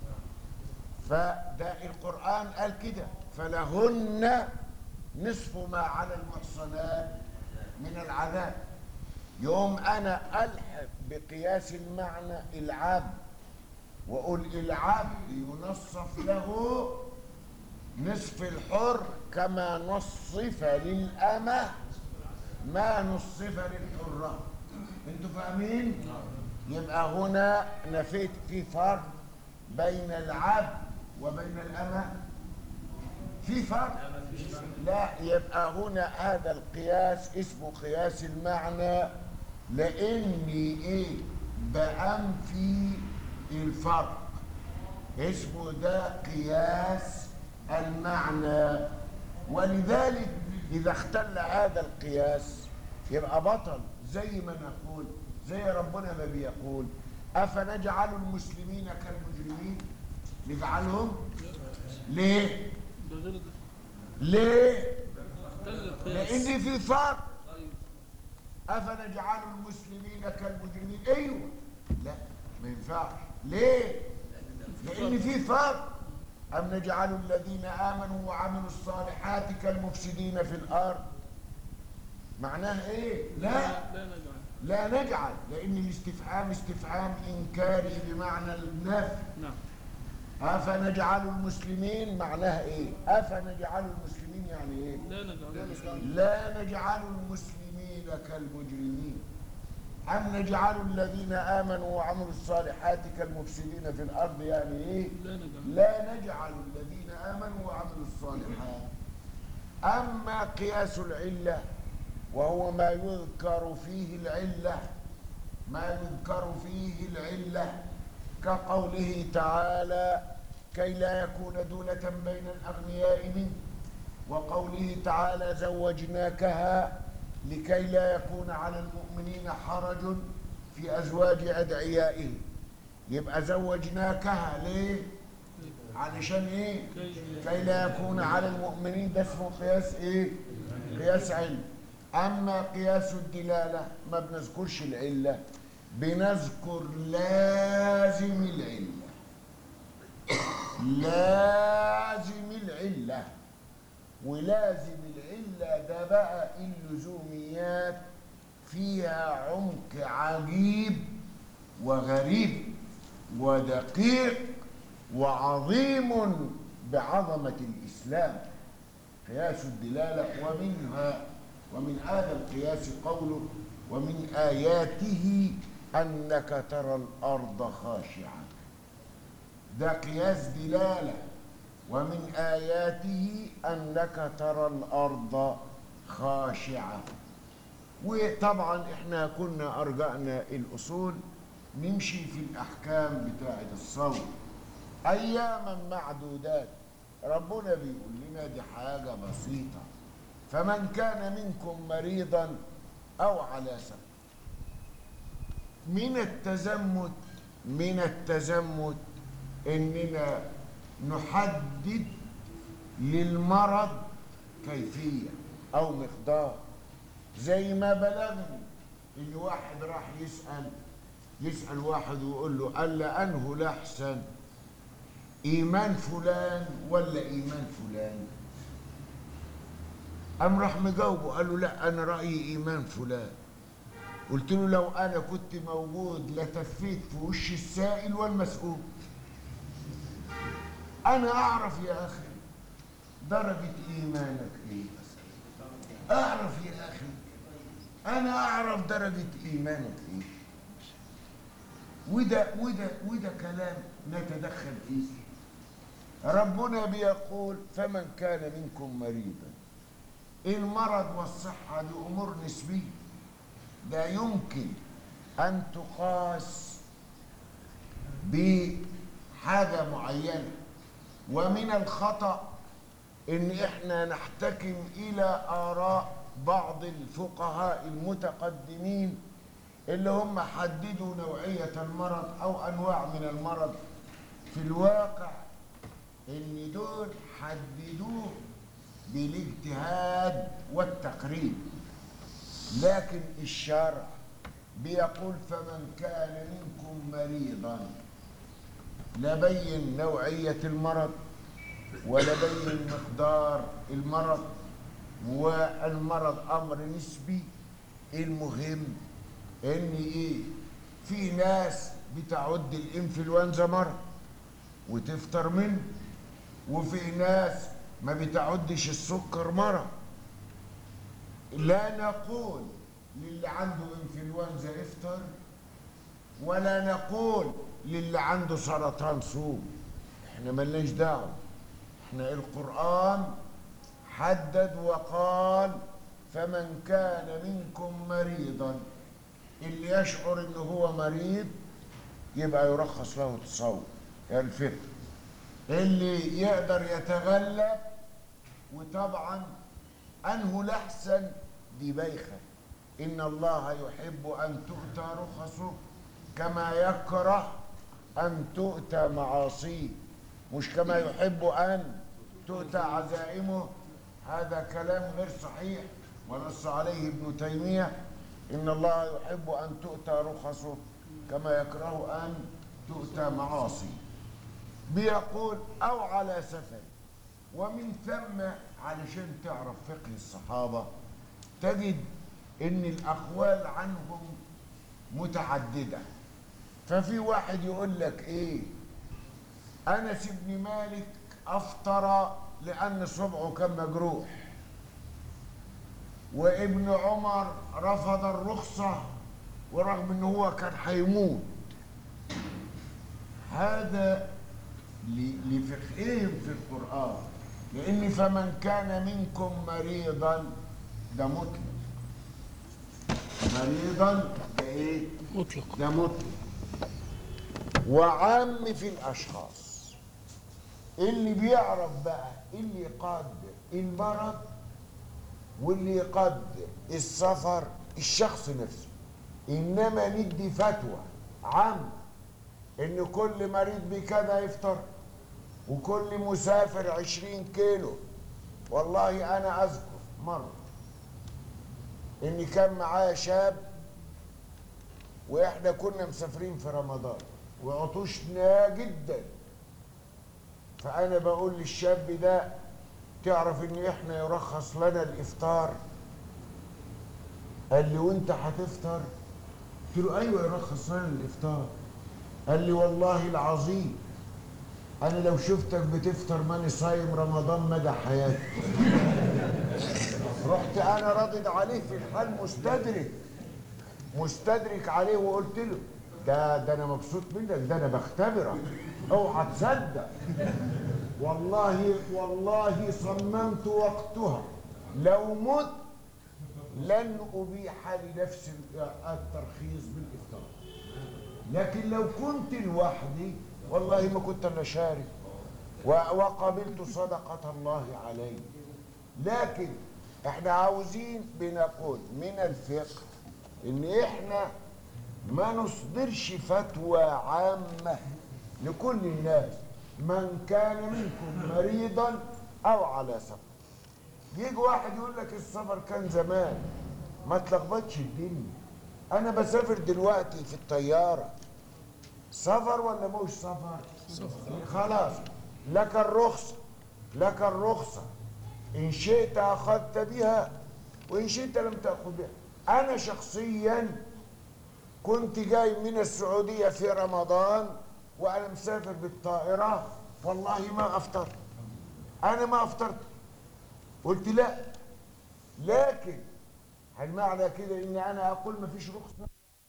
فده القران قال كده فلهن نصف ما على المحصنات من العذاب يوم انا الحق بقياس المعنى العبد واقول العبد ينصف له نصف الحر كما نصف للأمة ما نصف للحرة انتوا فاهمين يبقى هنا نفيت في فرق بين العبد وبين الأمة في فرق لا يبقى هنا هذا القياس اسمه قياس المعنى لاني ايه بأنفي الفرق اسمه ده قياس المعنى ولذلك اذا اختل هذا القياس يبقى بطل زي ما نقول زي ربنا ما بيقول افنجعل المسلمين كالمجرمين نجعلهم ليه ده غير ده ليه اختل القياس لان في فرق افنجعل المسلمين كالمجرمين ايوه لا ما ينفعش ليه لان في فرق ام نجعل الذين امنوا وعملوا الصالحات كالمفسدين في الارض معناه ايه لا لا نجعل لا نجعل لان الاستفهام استفهام انكاري بمعنى النفي نعم افنجعل المسلمين معناها ايه افنجعل المسلمين يعني ايه لا نجعل لا نجعل المسلمين كالمجرمين أم نجعل الذين آمنوا وعملوا الصالحات كالمفسدين في الأرض يعني إيه؟ لا نجعل لا نجعل الذين آمنوا وعملوا الصالحات أما قياس العلة وهو ما يذكر فيه العلة ما يذكر فيه العلة كقوله تعالى كي لا يكون دولة بين الأغنياء منه وقوله تعالى زوجناكها لكي لا يكون على المؤمنين حرج في أزواج أدعيائهم يبقى زوجناكها ليه؟ علشان ايه؟ كي لا يكون على المؤمنين ده اسمه قياس ايه؟ قياس علم اما قياس الدلاله ما بنذكرش العله بنذكر لازم العله لازم العله ولازم العله ده بقى اللزوميات فيها عمق عجيب وغريب ودقيق وعظيم بعظمة الإسلام قياس الدلالة ومنها ومن هذا القياس قوله ومن آياته أنك ترى الأرض خاشعة ده قياس دلالة ومن آياته أنك ترى الأرض خاشعة وطبعا احنا كنا أرجعنا الأصول نمشي في الأحكام بتاعة الصوم أياما معدودات ربنا بيقول لنا دي حاجة بسيطة فمن كان منكم مريضا أو على سفر من التزمت من التزمت إننا نحدد للمرض كيفية أو مقدار زي ما بلغني إن واحد راح يسأل يسأل واحد ويقول له قال أنه الأحسن إيمان فلان ولا إيمان فلان قام راح مجاوبه قال له لا أنا رأيي إيمان فلان قلت له لو أنا كنت موجود لتفيت في وش السائل والمسؤول أنا أعرف يا أخي درجة إيمانك إيه أعرف يا أخي أنا أعرف درجة إيمانك إيه وده وده وده كلام نتدخل فيه ربنا بيقول فمن كان منكم مريضا المرض والصحة دي أمور نسبية لا يمكن أن تقاس بحاجة معينة ومن الخطأ إن إحنا نحتكم إلى آراء بعض الفقهاء المتقدمين اللي هم حددوا نوعية المرض أو أنواع من المرض في الواقع إن دول حددوه بالاجتهاد والتقريب لكن الشرع بيقول فمن كان منكم مريضا لبين نوعية المرض ولبين مقدار المرض والمرض أمر نسبي المهم ان ايه في ناس بتعد الانفلونزا مرض وتفطر منه وفي ناس ما بتعدش السكر مرض لا نقول للي عنده انفلونزا افطر ولا نقول للي عنده سرطان صوم احنا ملناش دعوه احنا القران حدد وقال فمن كان منكم مريضا اللي يشعر ان هو مريض يبقى يرخص له التصوم الفطر اللي يقدر يتغلب وطبعا انه الاحسن دي بايخه ان الله يحب ان تؤتى رخصه كما يكره ان تؤتى معاصيه مش كما يحب ان تؤتى عزائمه هذا كلام غير صحيح ونص عليه ابن تيميه إن الله يحب أن تؤتى رخصه كما يكره أن تؤتى معاصي بيقول أو على سفر ومن ثم علشان تعرف فقه الصحابة تجد إن الأقوال عنهم متعددة ففي واحد يقول لك إيه أنس بن مالك أفطر لأن صبعه كان مجروح وابن عمر رفض الرخصة ورغم ان هو كان هيموت هذا ل- لفقههم في القرآن لان فمن كان منكم مريضا ده مطلق مريضا ده ايه مطلق ده مطلق وعام في الاشخاص اللي بيعرف بقى اللي يقدر المرض واللي يقدر السفر الشخص نفسه انما ندي فتوى عام ان كل مريض بكذا يفطر وكل مسافر عشرين كيلو والله انا اذكر مره ان كان معايا شاب واحنا كنا مسافرين في رمضان وعطشنا جدا فانا بقول للشاب ده تعرف ان احنا يرخص لنا الافطار قال لي وانت هتفطر قلت له ايوه يرخص لنا الافطار قال لي والله العظيم انا لو شفتك بتفطر ماني صايم رمضان مدى حياتي رحت انا راضد عليه في الحال مستدرك مستدرك عليه وقلت له ده ده انا مبسوط منك ده انا بختبرك اوعى تصدق والله والله صممت وقتها لو مت لن ابيح لنفسي الترخيص بالافطار لكن لو كنت لوحدي والله ما كنت انا شارك و- وقبلت صدقة الله علي لكن احنا عاوزين بنقول من الفقه ان احنا ما نصدرش فتوى عامة لكل الناس من كان منكم مريضا او على سفر يجي واحد يقول لك السفر كان زمان ما تلخبطش الدنيا انا بسافر دلوقتي في الطياره سفر ولا مش سفر سفر خلاص لك الرخصه لك الرخصه ان شئت اخذت بها وان شئت لم تاخذ بها انا شخصيا كنت جاي من السعوديه في رمضان وانا مسافر بالطائره والله ما افطرت انا ما افطرت قلت لا لكن هل معنى كده ان انا اقول ما فيش رخصه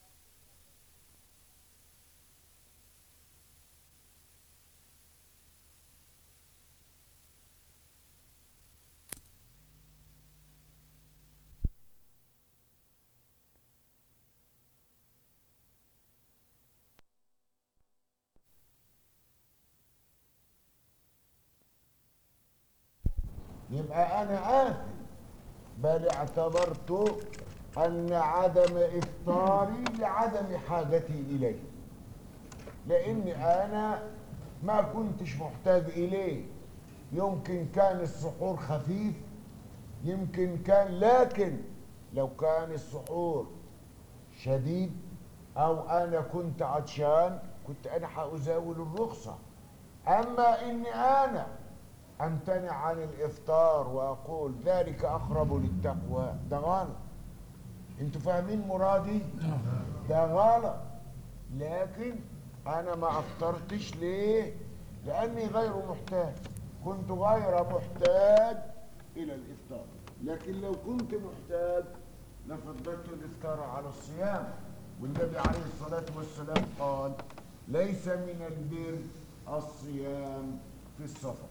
يبقى انا آثم بل اعتبرت ان عدم افطاري لعدم حاجتي اليه لان انا ما كنتش محتاج اليه يمكن كان السحور خفيف يمكن كان لكن لو كان السحور شديد او انا كنت عطشان كنت انا هازاول الرخصه اما اني انا امتنع عن الافطار واقول ذلك اقرب للتقوى ده غلط انتوا فاهمين مرادي ده غلط لكن انا ما افطرتش ليه لاني غير محتاج كنت غير محتاج الى الافطار لكن لو كنت محتاج لفضلت الافطار على الصيام والنبي عليه الصلاه والسلام قال ليس من البر الصيام في السفر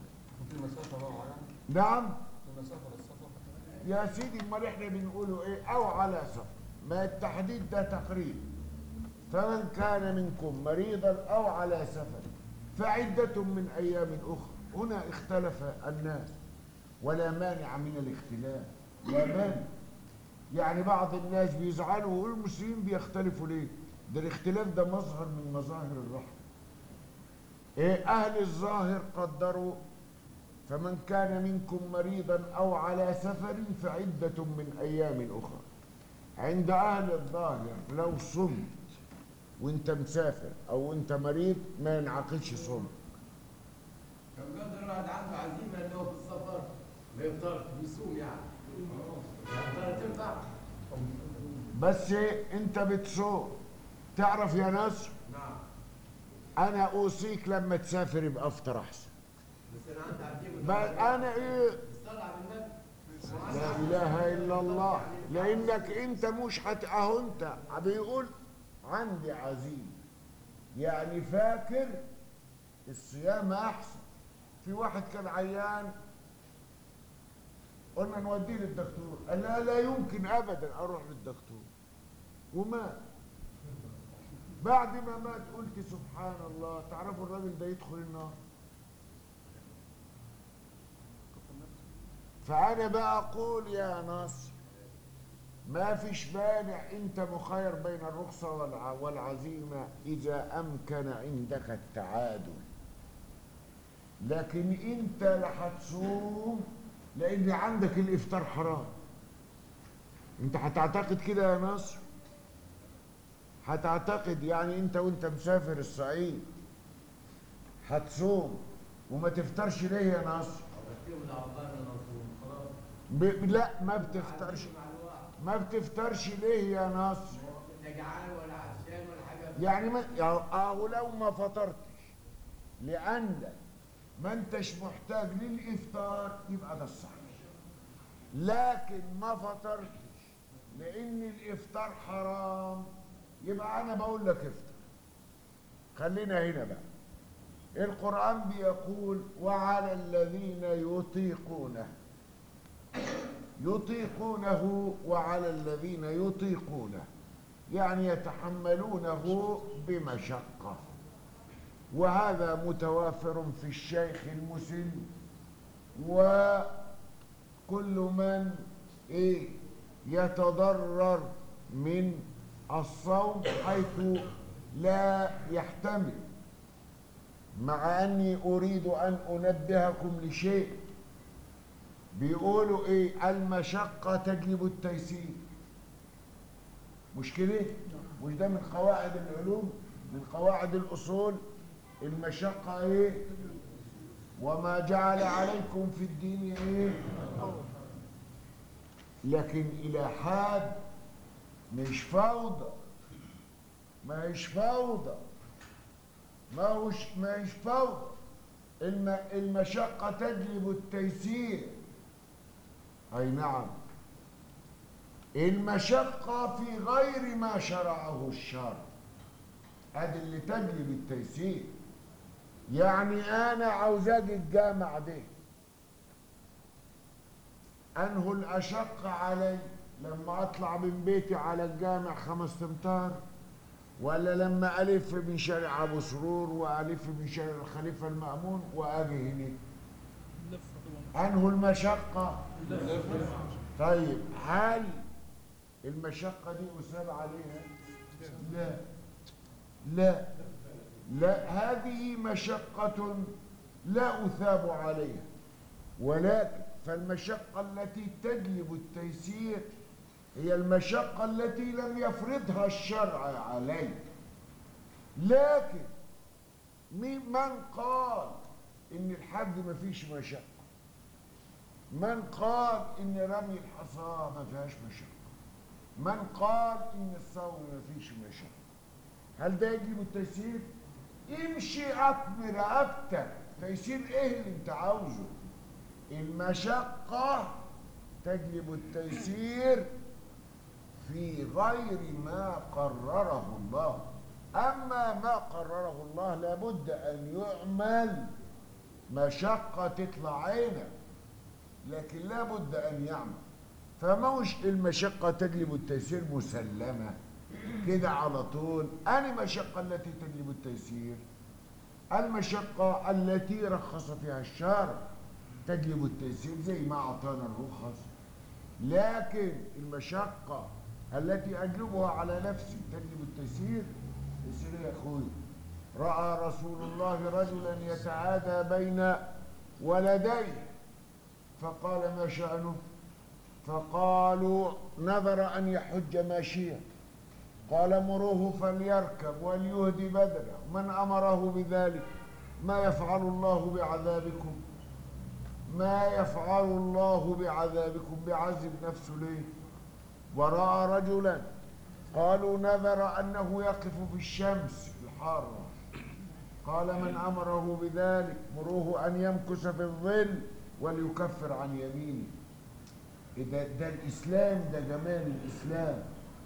نعم يا سيدي امال احنا بنقوله ايه او على سفر ما التحديد ده تقريب فمن كان منكم مريضا او على سفر فعدة من ايام اخرى هنا اختلف الناس ولا مانع من الاختلاف لا مانع يعني بعض الناس بيزعلوا ويقولوا المسلمين بيختلفوا ليه ده الاختلاف ده مظهر من مظاهر الرحمة ايه اهل الظاهر قدروا فمن كان منكم مريضا او على سفر فعدة من ايام اخرى عند اهل الظاهر لو صمت وانت مسافر او انت مريض ما ينعقدش صوم كم قدر الواحد عنده عزيمه انه في السفر ما يفطرش بيصوم يعني الافطار تنفع؟ بس انت بتصوم تعرف يا نصر نعم انا اوصيك لما تسافر يبقى افطر احسن بس انا عندي عزيمه ما انا ايه صلى على النبي لا اله الا الله لانك انت مش هت اهو انت بيقول عندي عزيمه يعني فاكر الصيام احسن في واحد كان عيان قلنا نوديه للدكتور قال لا لا يمكن ابدا اروح للدكتور ومات بعد ما مات قلت سبحان الله تعرفوا الراجل ده يدخل النار فانا بقى اقول يا ناصر ما فيش مانع انت مخير بين الرخصه والع- والعزيمه اذا امكن عندك التعادل لكن انت لا هتصوم لان عندك الافطار حرام انت هتعتقد كده يا ناصر هتعتقد يعني انت وانت مسافر الصعيد هتصوم وما تفطرش ليه يا ناصر بتكلم على الله انا مصوم خلاص ب... لا ما بتفطرش مع الواحد ما بتفطرش ليه يا ناصر لا جعان ولا عشان ولا حاجه يعني ما او لو ما فطرتش لانك ما انتش محتاج للافطار يبقى ده الصح لكن ما فطرتش لان الافطار حرام يبقى انا بقول لك افطر خلينا هنا بقى القران بيقول وعلى الذين يطيقونه يطيقونه وعلى الذين يطيقونه يعني يتحملونه بمشقة وهذا متوافر في الشيخ المسن وكل من إيه يتضرر من الصوم حيث لا يحتمل مع أني أريد أن أنبهكم لشيء بيقولوا إيه المشقة تجلب التيسير مش كده؟ مش ده من قواعد العلوم من قواعد الأصول المشقة إيه؟ وما جعل عليكم في الدين إيه؟ لكن إلى حد مش فوضى ما هيش فوضى ما هوش ما هيش فوضى الم المشقة تجلب التيسير أي نعم المشقة في غير ما شرعه الشرع ادي اللي تجلب التيسير يعني انا عاوز اجي الجامع ده انه الاشق علي لما اطلع من بيتي على الجامع خمس امتار ولا لما الف من شارع ابو سرور والف من شارع الخليفه المامون واجي هنا لفه طبعا انه المشقه طيب هل المشقة دي أثاب عليها؟ لا لا لا هذه مشقة لا أثاب عليها ولكن فالمشقة التي تجلب التيسير هي المشقة التي لم يفرضها الشرع علي لكن مي- من قال إن الحج ما فيش مشقة من قال إن رمي الحصى ما فيهاش مشقة من قال ان الصوم ما فيش مشقه هل ده يجيب التيسير امشي اطمر رقبتك تيسير ايه اللي انت عاوزه المشقه تجلب التيسير في غير ما قرره الله اما ما قرره الله لابد ان يعمل مشقه تطلع عينك لكن لابد ان يعمل فموش المشقة تجلب التيسير مسلمة كده على طول أنا مشقة التي تجلب التيسير المشقة التي رخص فيها الشارع تجلب التيسير زي ما أعطانا الرخص لكن المشقة التي أجلبها على نفسي تجلب التيسير يصير يا أخوي رأى رسول الله رجلا يتعادى بين ولديه فقال ما شأنه فقالوا نذر أن يحج ماشيا قال مروه فليركب وليهدي بدنه من أمره بذلك ما يفعل الله بعذابكم ما يفعل الله بعذابكم بعذب نفسه ليه ورأى رجلا قالوا نذر أنه يقف في الشمس الحارة قال من أمره بذلك مروه أن يمكث في الظل وليكفر عن يمينه ده, ده الإسلام ده جمال الإسلام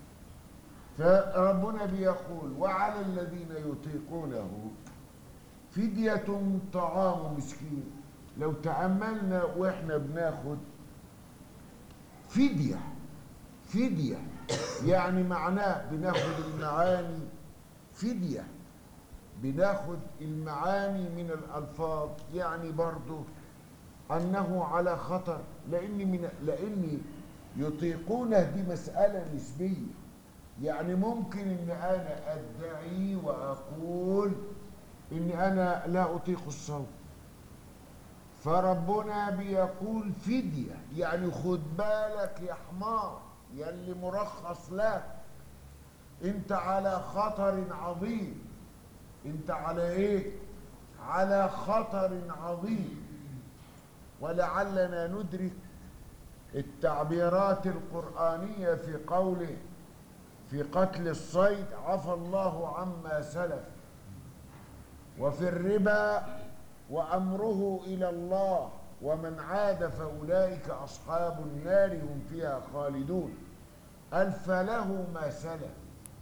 فربنا بيقول وعلى الذين يطيقونه فدية طعام مسكين لو تأملنا وإحنا بناخد فدية فدية يعني معناه بناخد المعاني فدية بناخد المعاني من الألفاظ يعني برضو أنه على خطر لأن من لأن يطيقونه دي مسألة نسبية يعني ممكن ان انا ادعي واقول ان انا لا اطيق الصوم فربنا بيقول فدية يعني خد بالك يا حمار يا اللي مرخص لك انت على خطر عظيم انت على ايه على خطر عظيم ولعلنا ندرك التعبيرات القرآنية في قوله في قتل الصيد عفى الله عما سلف وفي الربا وأمره إلى الله ومن عاد فأولئك أصحاب النار هم فيها خالدون قال فله ما سلف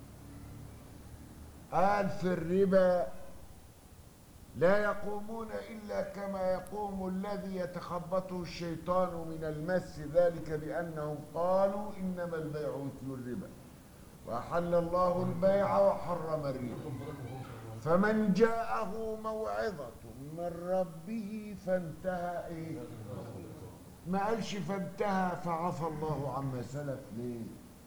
قال في الربا لا يقومون إلا كما يقوم الذي يتخبطه الشيطان من المس ذلك بأنهم قالوا إنما البيع مثل الربا وأحل الله البيع وحرم الربا فمن جاءه موعظة من ربه فانتهى إيه ما قالش فانتهى فعفى الله عما سلف ليه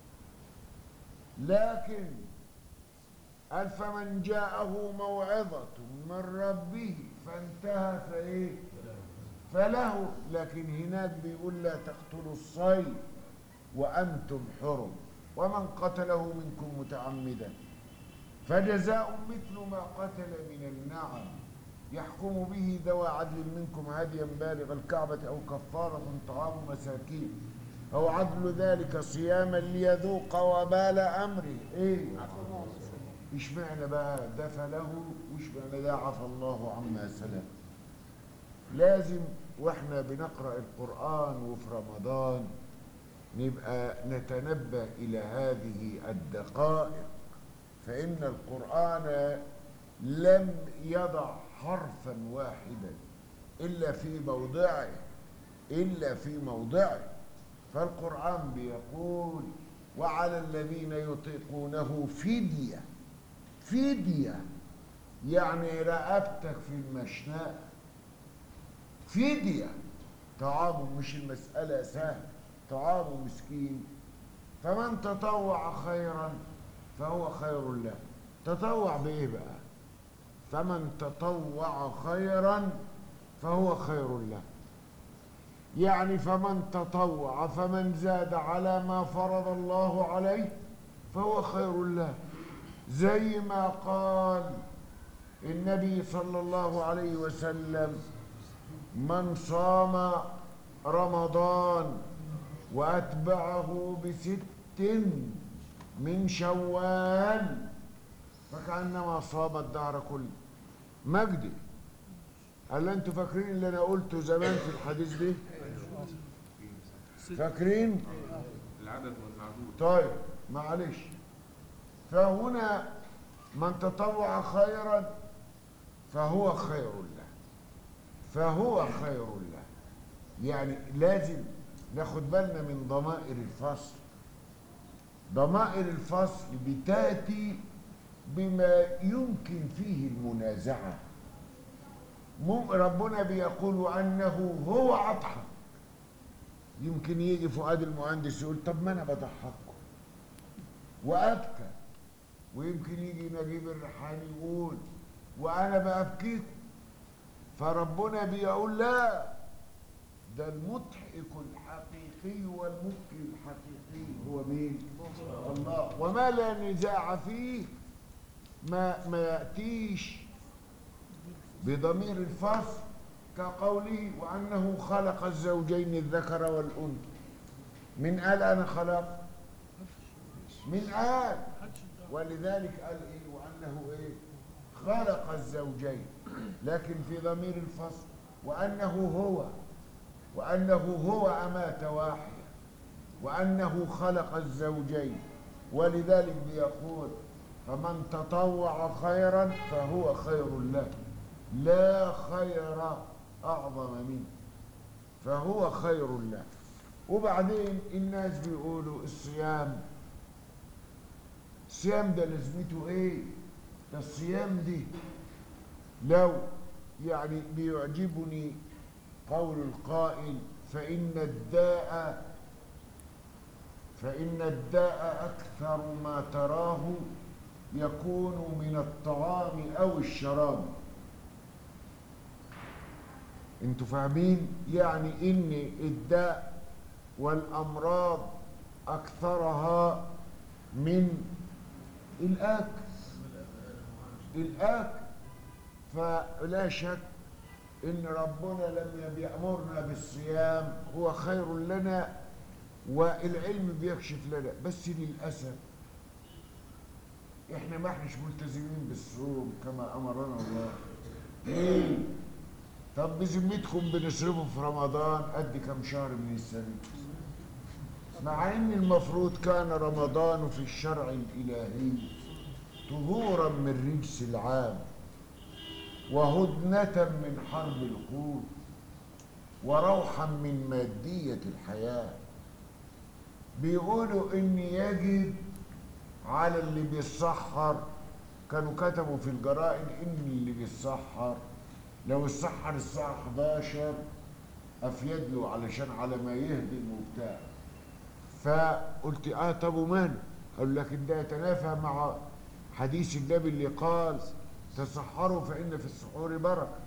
لكن قال فمن جاءه موعظة من ربه فانتهى فإيه فله لكن هناك بيقول لا تقتلوا الصيد وأنتم حرم ومن قتله منكم متعمدا فجزاء مثل ما قتل من النعم يحكم به ذوى عدل منكم هديا بالغ الكعبة أو كفارة طعام مساكين أو عدل ذلك صياما ليذوق وبال أمره إيه اشمعنى بقى ده فله واشمعنى ده عفى الله عما سلف لازم واحنا بنقرأ القرآن وفي رمضان نبقى نتنبه إلى هذه الدقائق فإن القرآن لم يضع حرفا واحدا إلا في موضعه إلا في موضعه فالقرآن بيقول وعلى الذين يطيقونه فدية فدية يعني رقبتك في المشناء فدية طعام مش المسألة سهل طعام مسكين فمن تطوع خيرا فهو خير له تطوع بإيه بقى فمن تطوع خيرا فهو خير له يعني فمن تطوع فمن زاد على ما فرض الله عليه فهو خير له زي ما قال النبي صلى الله عليه وسلم من صام رمضان وأتبعه بست من شوال فكأنما صام الدهر كله مجدي قال انتوا فاكرين اللي انا قلته زمان في الحديث ده فاكرين العدد والمعدود طيب معلش فهنا من تطوع خيرا فهو خير له فهو خير له يعني لازم ناخد بالنا من ضمائر الفصل ضمائر الفصل بتاتي بما يمكن فيه المنازعه مم- ربنا بيقول انه هو اضحك يمكن يجي فؤاد المهندس يقول طب ما انا بضحككم وابكى ويمكن يجي نجيب الريحاني يقول وانا بابكيكم فربنا بيقول لا ده المضحك الحقيقي والمبكي الحقيقي هو مين الله وما لا نزاع فيه ما ما ياتيش بضمير الفصل كقوله وانه خلق الزوجين الذكر والانثى من قال انا خلق من قال ولذلك قال ايه وانه ايه خلق الزوجين لكن في ضمير الفصل وانه هو وانه هو امات واحده وانه خلق الزوجين ولذلك بيقول فمن تطوع خيرا فهو خير له لا خير اعظم منه فهو خير له وبعدين الناس بيقولوا الصيام الصيام ده لازمته ايه ده الصيام دي لو يعني بيعجبني قول القائل فإن الداء فإن الداء أكثر ما تراه يكون من الطعام أو الشراب انتوا فاهمين يعني ان الداء والامراض اكثرها من الاكل الاكل فلا شك ان ربنا لم يامرنا بالصيام هو خير لنا والعلم بيكشف لنا بس للاسف احنا ما احناش ملتزمين بالصوم كما امرنا الله ليه طب بذمتكم بنصرفه في رمضان قد كم شهر من السنة مع ان المفروض كان رمضان في الشرع الالهي طهورا من رجس العام وهدنة من حرب القوت وروحا من مادية الحياة بيقولوا ان يجب على اللي بيسحر كانوا كتبوا في الجرائد ان اللي بيسحر لو اتسحر الساعة 11 افيد له علشان على ما يهدم وبتاع فقلت اه طب وماله؟ قال لكن ده يتنافى مع حديث النبي اللي قال تسحروا فإن في السحور بركة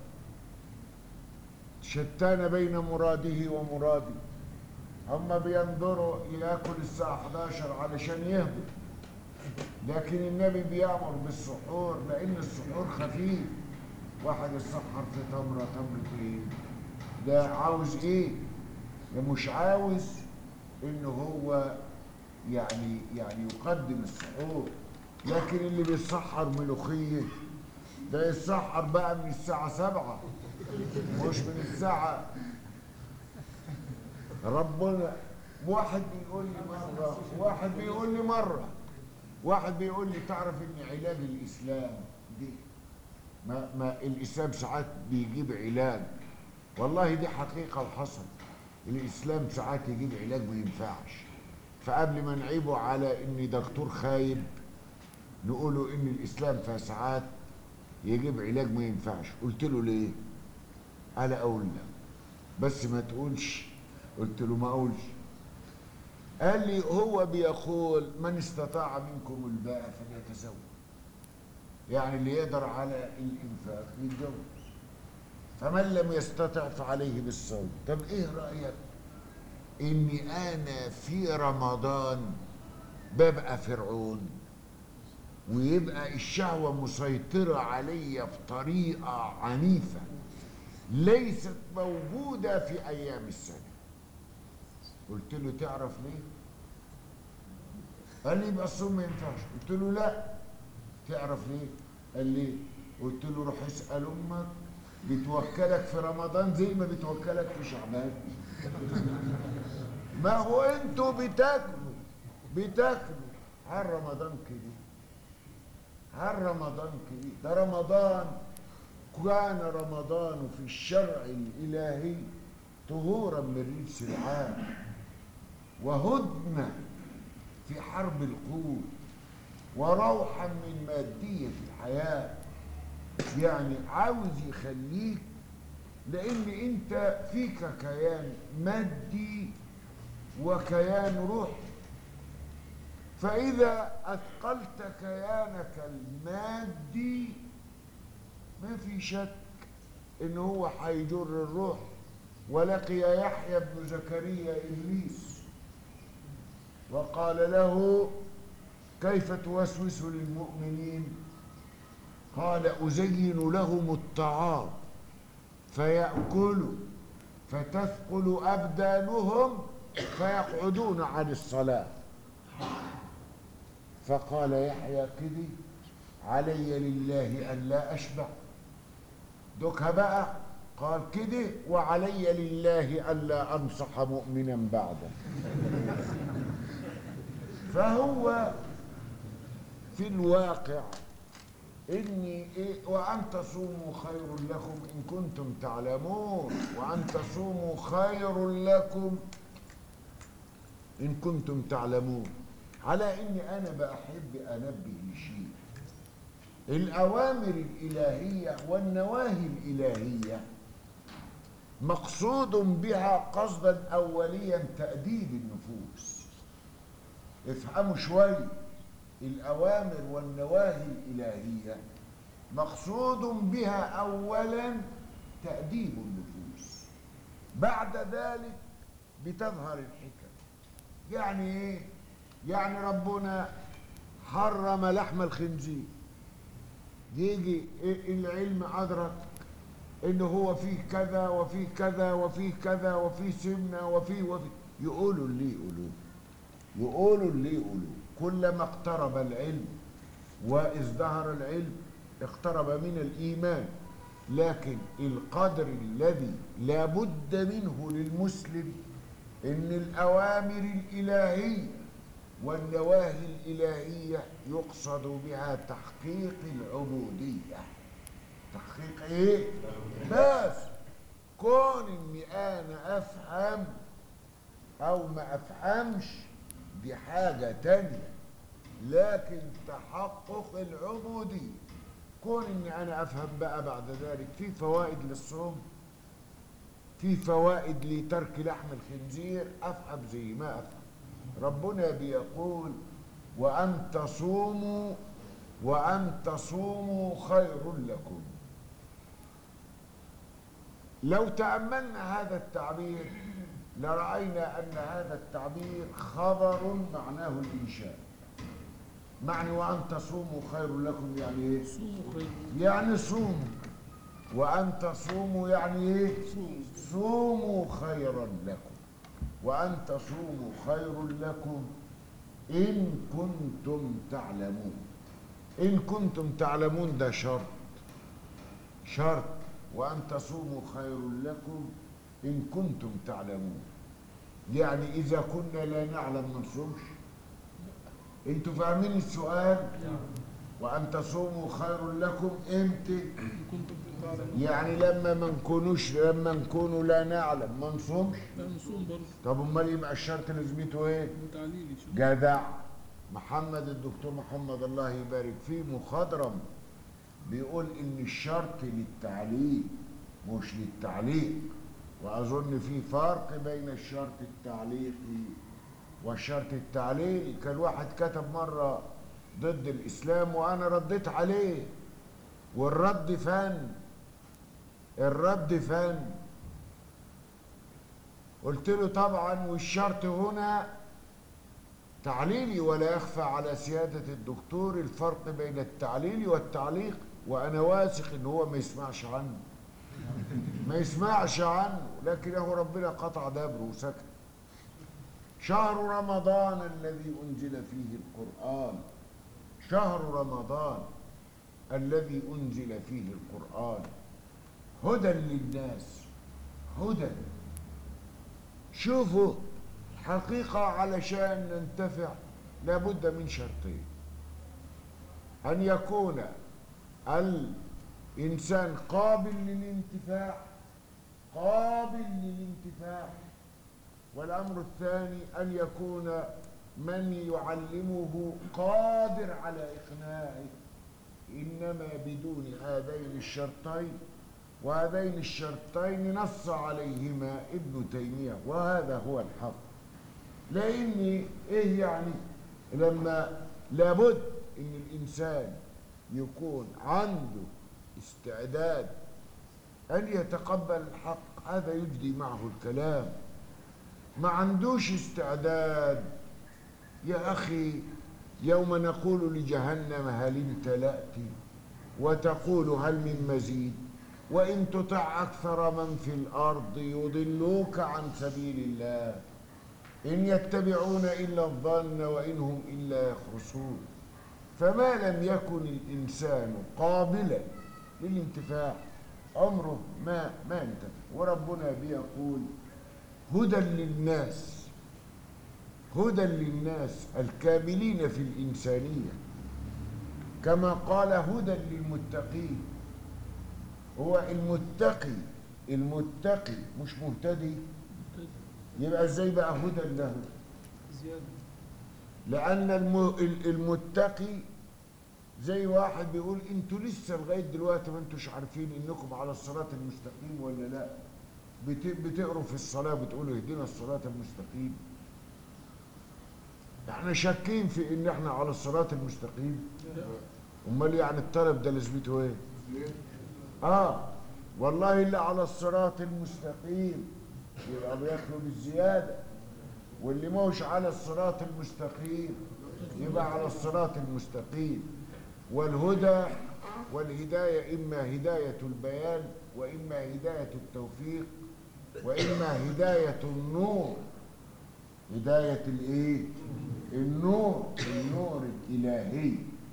شتان بين مراده ومرادي هم بينظروا ياكل الساعة 11 علشان يهبط لكن النبي بيأمر بالسحور لأن السحور خفيف واحد يسحر في تمرة تمرة ايه ده عاوز ايه ده مش عاوز ان هو يعني يعني يقدم السحور لكن اللي بيسحر ملوخية ده يسحر بقى من الساعة سبعة مش من الساعة ربنا واحد بيقول لي مرة واحد بيقول لي مرة واحد بيقول لي تعرف ان علاج الاسلام دي ما, ما الاسلام ساعات بيجيب علاج والله دي حقيقة وحصل الاسلام ساعات يجيب علاج ما ينفعش فقبل ما نعيبه على ان دكتور خايب نقوله ان الاسلام في ساعات يجيب علاج ما ينفعش قلت له ليه قال اقول لك بس ما تقولش قلت له ما اقولش قال لي هو بيقول من استطاع منكم الباء فليتزوج يعني اللي يقدر على الانفاق يتجوز فمن لم يستطع فعليه بالصوم طب ايه رايك اني انا في رمضان ببقى فرعون ويبقى الشهوة مسيطرة عليا بطريقة عنيفة ليست موجودة في أيام السنة قلت له تعرف ليه؟ قال لي يبقى الصوم ما ينفعش قلت له لا تعرف ليه؟ قال لي قلت له روح اسأل أمك بتوكلك في رمضان زي ما بتوكلك في شعبان ما هو انتوا بتاكلوا بتاكلوا هل رمضان كده هل رمضان كده ده رمضان كان رمضان في الشرع الإلهي طهورا من رجس العام وهدنة في حرب القوت وروحا من مادية الحياة يعني عاوز يخليك لأن أنت فيك كيان مادي وكيان روحي فإذا أثقلت كيانك المادي ما في شك إن هو هيجر الروح ولقي يحيى بن زكريا إبليس وقال له كيف توسوس للمؤمنين قال أزين لهم الطعام فيأكلوا فتثقل أبدانهم فيقعدون عن الصلاة فقال يحيى كده علي لله أن لا أشبع دوكها بقى قال كده وعلي لله أن لا أنصح مؤمنا بعده فهو في الواقع إني إيه وأن تصوموا خير لكم إن كنتم تعلمون وأن تصوموا خير لكم إن كنتم تعلمون على إني أنا بحب أنبه لشيء الأوامر الإلهية والنواهي الإلهية مقصود بها قصدا أوليا تأديب النفوس افهموا شوي الأوامر والنواهي الإلهية مقصود بها أولا تأديب النفوس بعد ذلك بتظهر الحكم يعني ايه يعني ربنا حرم لحم الخنزير يجي إيه العلم أدرك إن هو فيه كذا وفيه كذا وفيه كذا وفيه سمنة وفيه وفيه يقولوا اللي يقولوه يقولوا اللي يقولوه كلما اقترب العلم وازدهر العلم اقترب من الإيمان لكن القدر الذي لا بد منه للمسلم إن الأوامر الإلهية والنواهي الإلهية يقصد بها تحقيق العبودية تحقيق إيه؟ بس كون إني أنا أفهم أو ما أفهمش دي حاجة تانية لكن تحقق العبودية كون إني أنا أفهم بقى بعد ذلك في فوائد للصوم في فوائد لترك لحم الخنزير أفهم زي ما أفهم ربنا بيقول وأن تصوموا وأن تصوموا خير لكم لو تأملنا هذا التعبير لرأينا أن هذا التعبير خبر معناه الإنشاء معنى وأن تصوموا خير لكم يعني إيه؟ يعني صوموا وأن تصوموا يعني إيه؟ صوموا خيرا لكم وأن تصوموا خير لكم إن كنتم تعلمون إن كنتم تعلمون ده شرط شرط وأن تصوموا خير لكم إن كنتم تعلمون يعني إذا كنا لا نعلم ما نصومش أنتوا فاهمين السؤال وأن تصوموا خير لكم إمتى كنتم تعلمون يعني لما ما نكونوش لما نكونوا لا نعلم ما نصومش لا نصوم برضه طب امال يبقى الشرط لازمته ايه وتعليلي شو جدع محمد الدكتور محمد الله يبارك فيه مخضرم بيقول ان الشرط للتعليل مش للتعليق واظن في فرق بين الشرط التعليقي والشرط التعليلي كان واحد كتب مره ضد الاسلام وانا رديت عليه والرد فن الرد فن قلت له طبعا والشرط هنا تعليلي ولا يخفى على سيادة الدكتور الفرق بين التعليل والتعليق وأنا واثق إن هو ما يسمعش عنه ما يسمعش عنه لكن هو ربنا قطع دابره وسكت شهر رمضان الذي أنزل فيه القرآن شهر رمضان الذي أنزل فيه القرآن هدى للناس هدى شوفوا حقيقة علشان ننتفع لابد من شرطين أن يكون الإنسان قابل للانتفاع قابل للانتفاع والأمر الثاني أن يكون من يعلمه قادر على إقناعه إنما بدون هذين الشرطين وهذين الشرطين نص عليهما ابن تيمية وهذا هو الحق لأن إيه يعني لما لابد إن الإنسان يكون عنده استعداد أن يتقبل الحق هذا يجدي معه الكلام ما عندوش استعداد يا أخي يوم نقول لجهنم هل امتلأت وتقول هل من مزيد وإن تطع أكثر من في الأرض يضلوك عن سبيل الله إن يتبعون إلا الظن وإن هم إلا يخرصون فما لم يكن الإنسان قابلا للانتفاع عمره ما ما انتفع وربنا بيقول هدى للناس هدى للناس الكاملين في الإنسانية كما قال هدى للمتقين هو المتقي المتقي مش مهتدي يبقى ازاي بقى هدى له زيادة لأن الم- ال- المتقي زي واحد بيقول انتوا لسه لغاية دلوقتي ما انتوش عارفين انكم على الصراط المستقيم ولا لا بت- بتقروا في الصلاة بتقولوا اهدنا الصراط المستقيم احنا شاكين في ان احنا على الصراط المستقيم امال يعني الطلب ده لازمته ايه اه والله اللي على الصراط المستقيم يبقى بياكلوا بالزياده واللي موش على الصراط المستقيم يبقى على الصراط المستقيم والهدى والهداية إما هداية البيان وإما هداية التوفيق وإما هداية النور هداية الإيه؟ النور النور الإلهي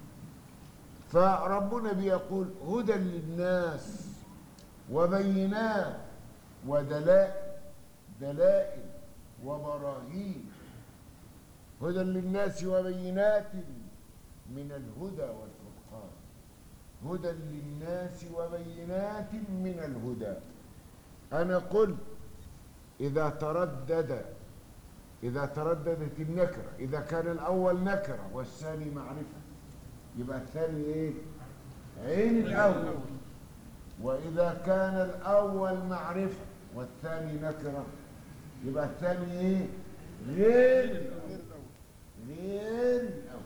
فربنا بيقول هدى للناس وبينات ودلائل دلائل وبراهين هدى للناس وبينات من الهدى والفرقان هدى للناس وبينات من الهدى أنا قلت إذا تردد إذا ترددت النكرة إذا كان الأول نكرة والثاني معرفة يبقى الثاني إيه؟ عين الأول وإذا كان الأول معرفة والثاني نكرة يبقى الثاني إيه؟ غير الأول غير الأول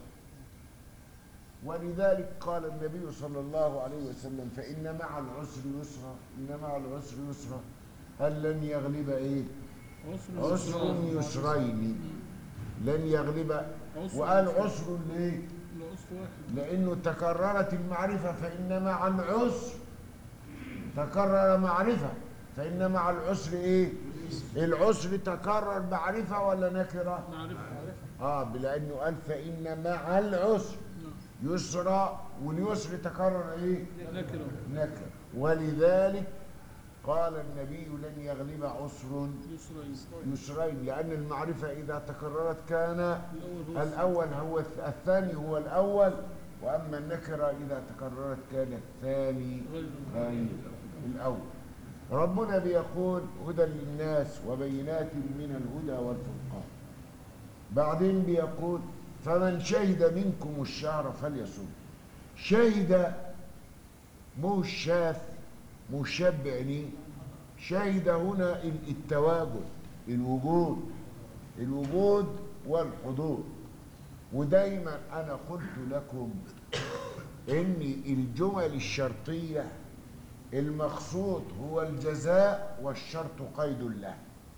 ولذلك قال النبي صلى الله عليه وسلم فإن مع العسر يسرا إن مع العسر يسرا هل لن يغلب إيه؟ عسر عسر يسرين لن يغلب عسر وقال يسرين. عسر ليه؟ لا عسر واحد لأنه تكررت المعرفة فإن مع العسر تكرر معرفة فإن مع العسر إيه؟ العسر تكرر معرفة ولا نكرة؟ معرفة آه لأنه قال فإن مع العسر يسرا واليسر تكرر إيه؟ نكرة نكرة ولذلك قال النبي لن يغلب عسر يسرين يسرين لأن المعرفة إذا تكررت كان الأول هو الأول هو الث- الثاني هو الأول وأما النكرة إذا تكررت كان الثاني غير الأول ربنا بيقول هدى للناس وبينات من الهدى والفرقان بعدين بيقول فمن شهد منكم الشهر فليصم شهد مو شاف مو شاب بعينيه شهد هنا ال- التواجد الوجود الوجود والحضور ودايما انا قلت لكم ان الجمل الشرطيه المقصود هو الجزاء والشرط قيد له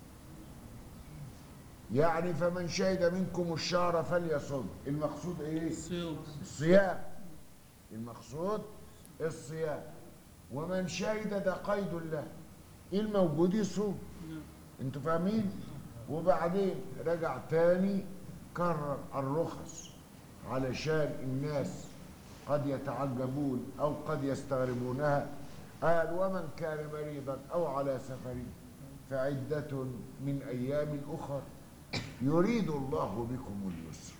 يعني فمن شهد منكم الشهر فليصم المقصود ايه الصيام الصيام المقصود الصيام ومن شهد ده قيد له الموجود يصوم انتوا فاهمين وبعدين رجع تاني كرر الرخص علشان الناس قد يتعجبون او قد يستغربونها قال ومن كان مريضا او على سفر فعدة من ايام اخر يريد الله بكم اليسر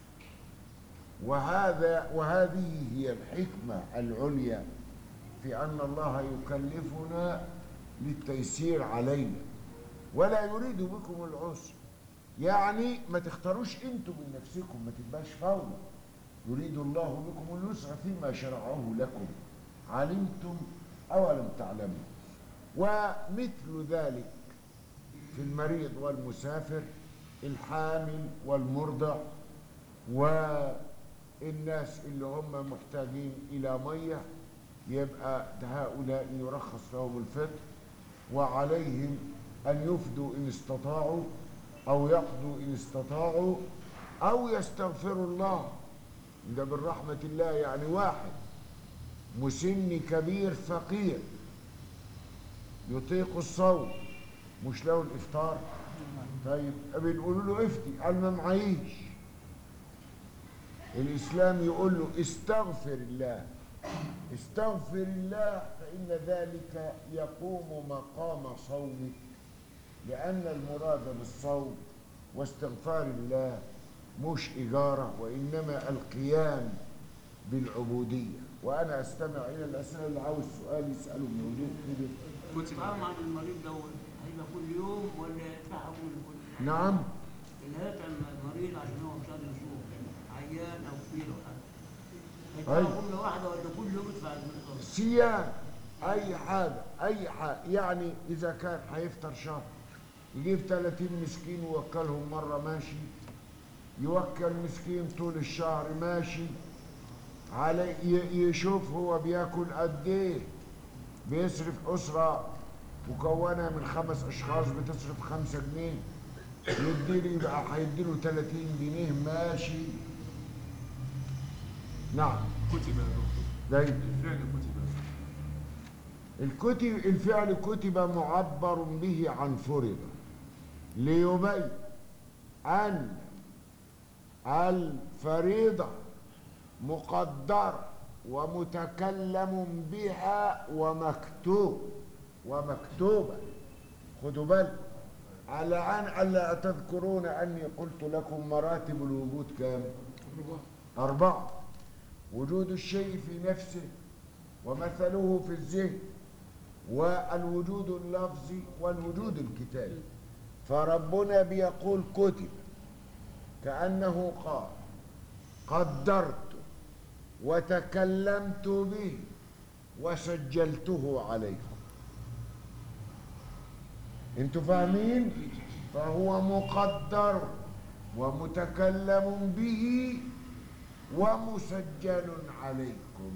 وهذا وهذه هي الحكمة العليا في أن الله يكلفنا للتيسير علينا ولا يريد بكم العسر يعني ما تختاروش انتم من نفسكم ما تبقاش فوضى يريد الله بكم اليسر فيما شرعه لكم علمتم أو لم تعلموا ومثل ذلك في المريض والمسافر الحامل والمرضع والناس اللي هم محتاجين إلى مية يبقى هؤلاء يرخص لهم الفطر وعليهم أن يفدوا إن استطاعوا أو يقضوا إن استطاعوا أو يستغفروا الله ده من رحمة الله يعني واحد مسن كبير فقير يطيق الصوم مش له الإفطار طيب بنقول له افتي قال ما معيش الإسلام يقول له استغفر الله استغفر الله فإن ذلك يقوم مقام صومك لأن المراد بالصوم واستغفار الله مش إجارة وإنما القيام بالعبودية وأنا أستمع إلى الأسئلة اللي عاوز سؤال يسأله من هدوء كده والطعام عن المريض دوت هيبقى كل يوم ولا يدفعه كل كل نعم اللي هيطعم المريض عشان هو مش قادر يصوم عيان او كبير او حاجه أيوة. هيدفع جمله واحده ولا كل يوم يدفع المريض صيام اي حاجه اي حاجه يعني اذا كان هيفطر شهر يجيب 30 مسكين ويوكلهم مره ماشي يوكل مسكين طول الشهر ماشي على ي- يشوف هو بياكل قد ايه بيصرف اسره مكونه من خمس اشخاص بتصرف خمسة جنيه يديله يبقى هيديله 30 جنيه ماشي نعم كتب يا دكتور ده الفعل كتب الكتب الفعل كتب معبر به عن فرض ليبين أن الفريضة مقدرة ومتكلم بها ومكتوب ومكتوبة خدوا بالكم على أن ألا تذكرون أني قلت لكم مراتب الوجود كام؟ أربعة وجود الشيء في نفسه ومثله في الذهن والوجود اللفظي والوجود الكتابي فربنا بيقول كتب كأنه قال قدرت وتكلمت به وسجلته عليكم انتوا فاهمين فهو مقدر ومتكلم به ومسجل عليكم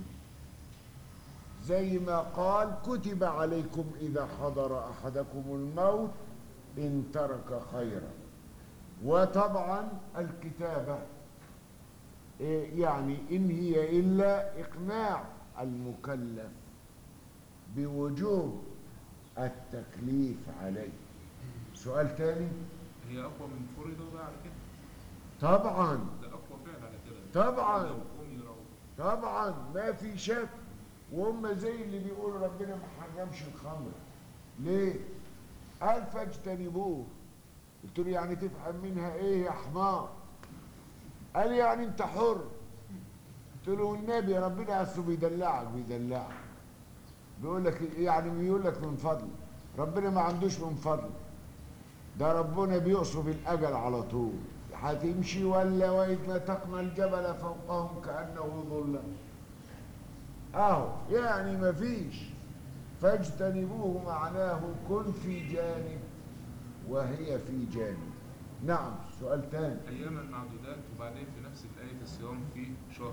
زي ما قال كتب عليكم إذا حضر أحدكم الموت إن ترك خيرا وطبعا الكتابة إيه يعني إن هي إلا إقناع المكلف بوجوب التكليف عليه سؤال تاني هي اقوى من فرض بقى على كده طبعا ده اقوى فعل على كده طبعا لو امر أو- طبعا ما في شك وهم زي اللي بيقولوا ربنا ما حرمش الخمر ليه قال فاجتنبوه قلت له يعني تفهم منها ايه يا حمار قال يعني انت حر قلت له والنبي ربنا اصله بيدلعك بيدلعك بيقول لك يعني بيقول لك من فضل ربنا ما عندوش من فضل ده ربنا بيقصف الاجل على طول هتمشي ولا واذ نتقنا الجبل فوقهم كانه ظله اهو يعني مفيش فاجتنبوه معناه كن في جانب وهي في جانب نعم سؤال تاني اياما معدودات وبعدين في نفس الايه الصيام في شهر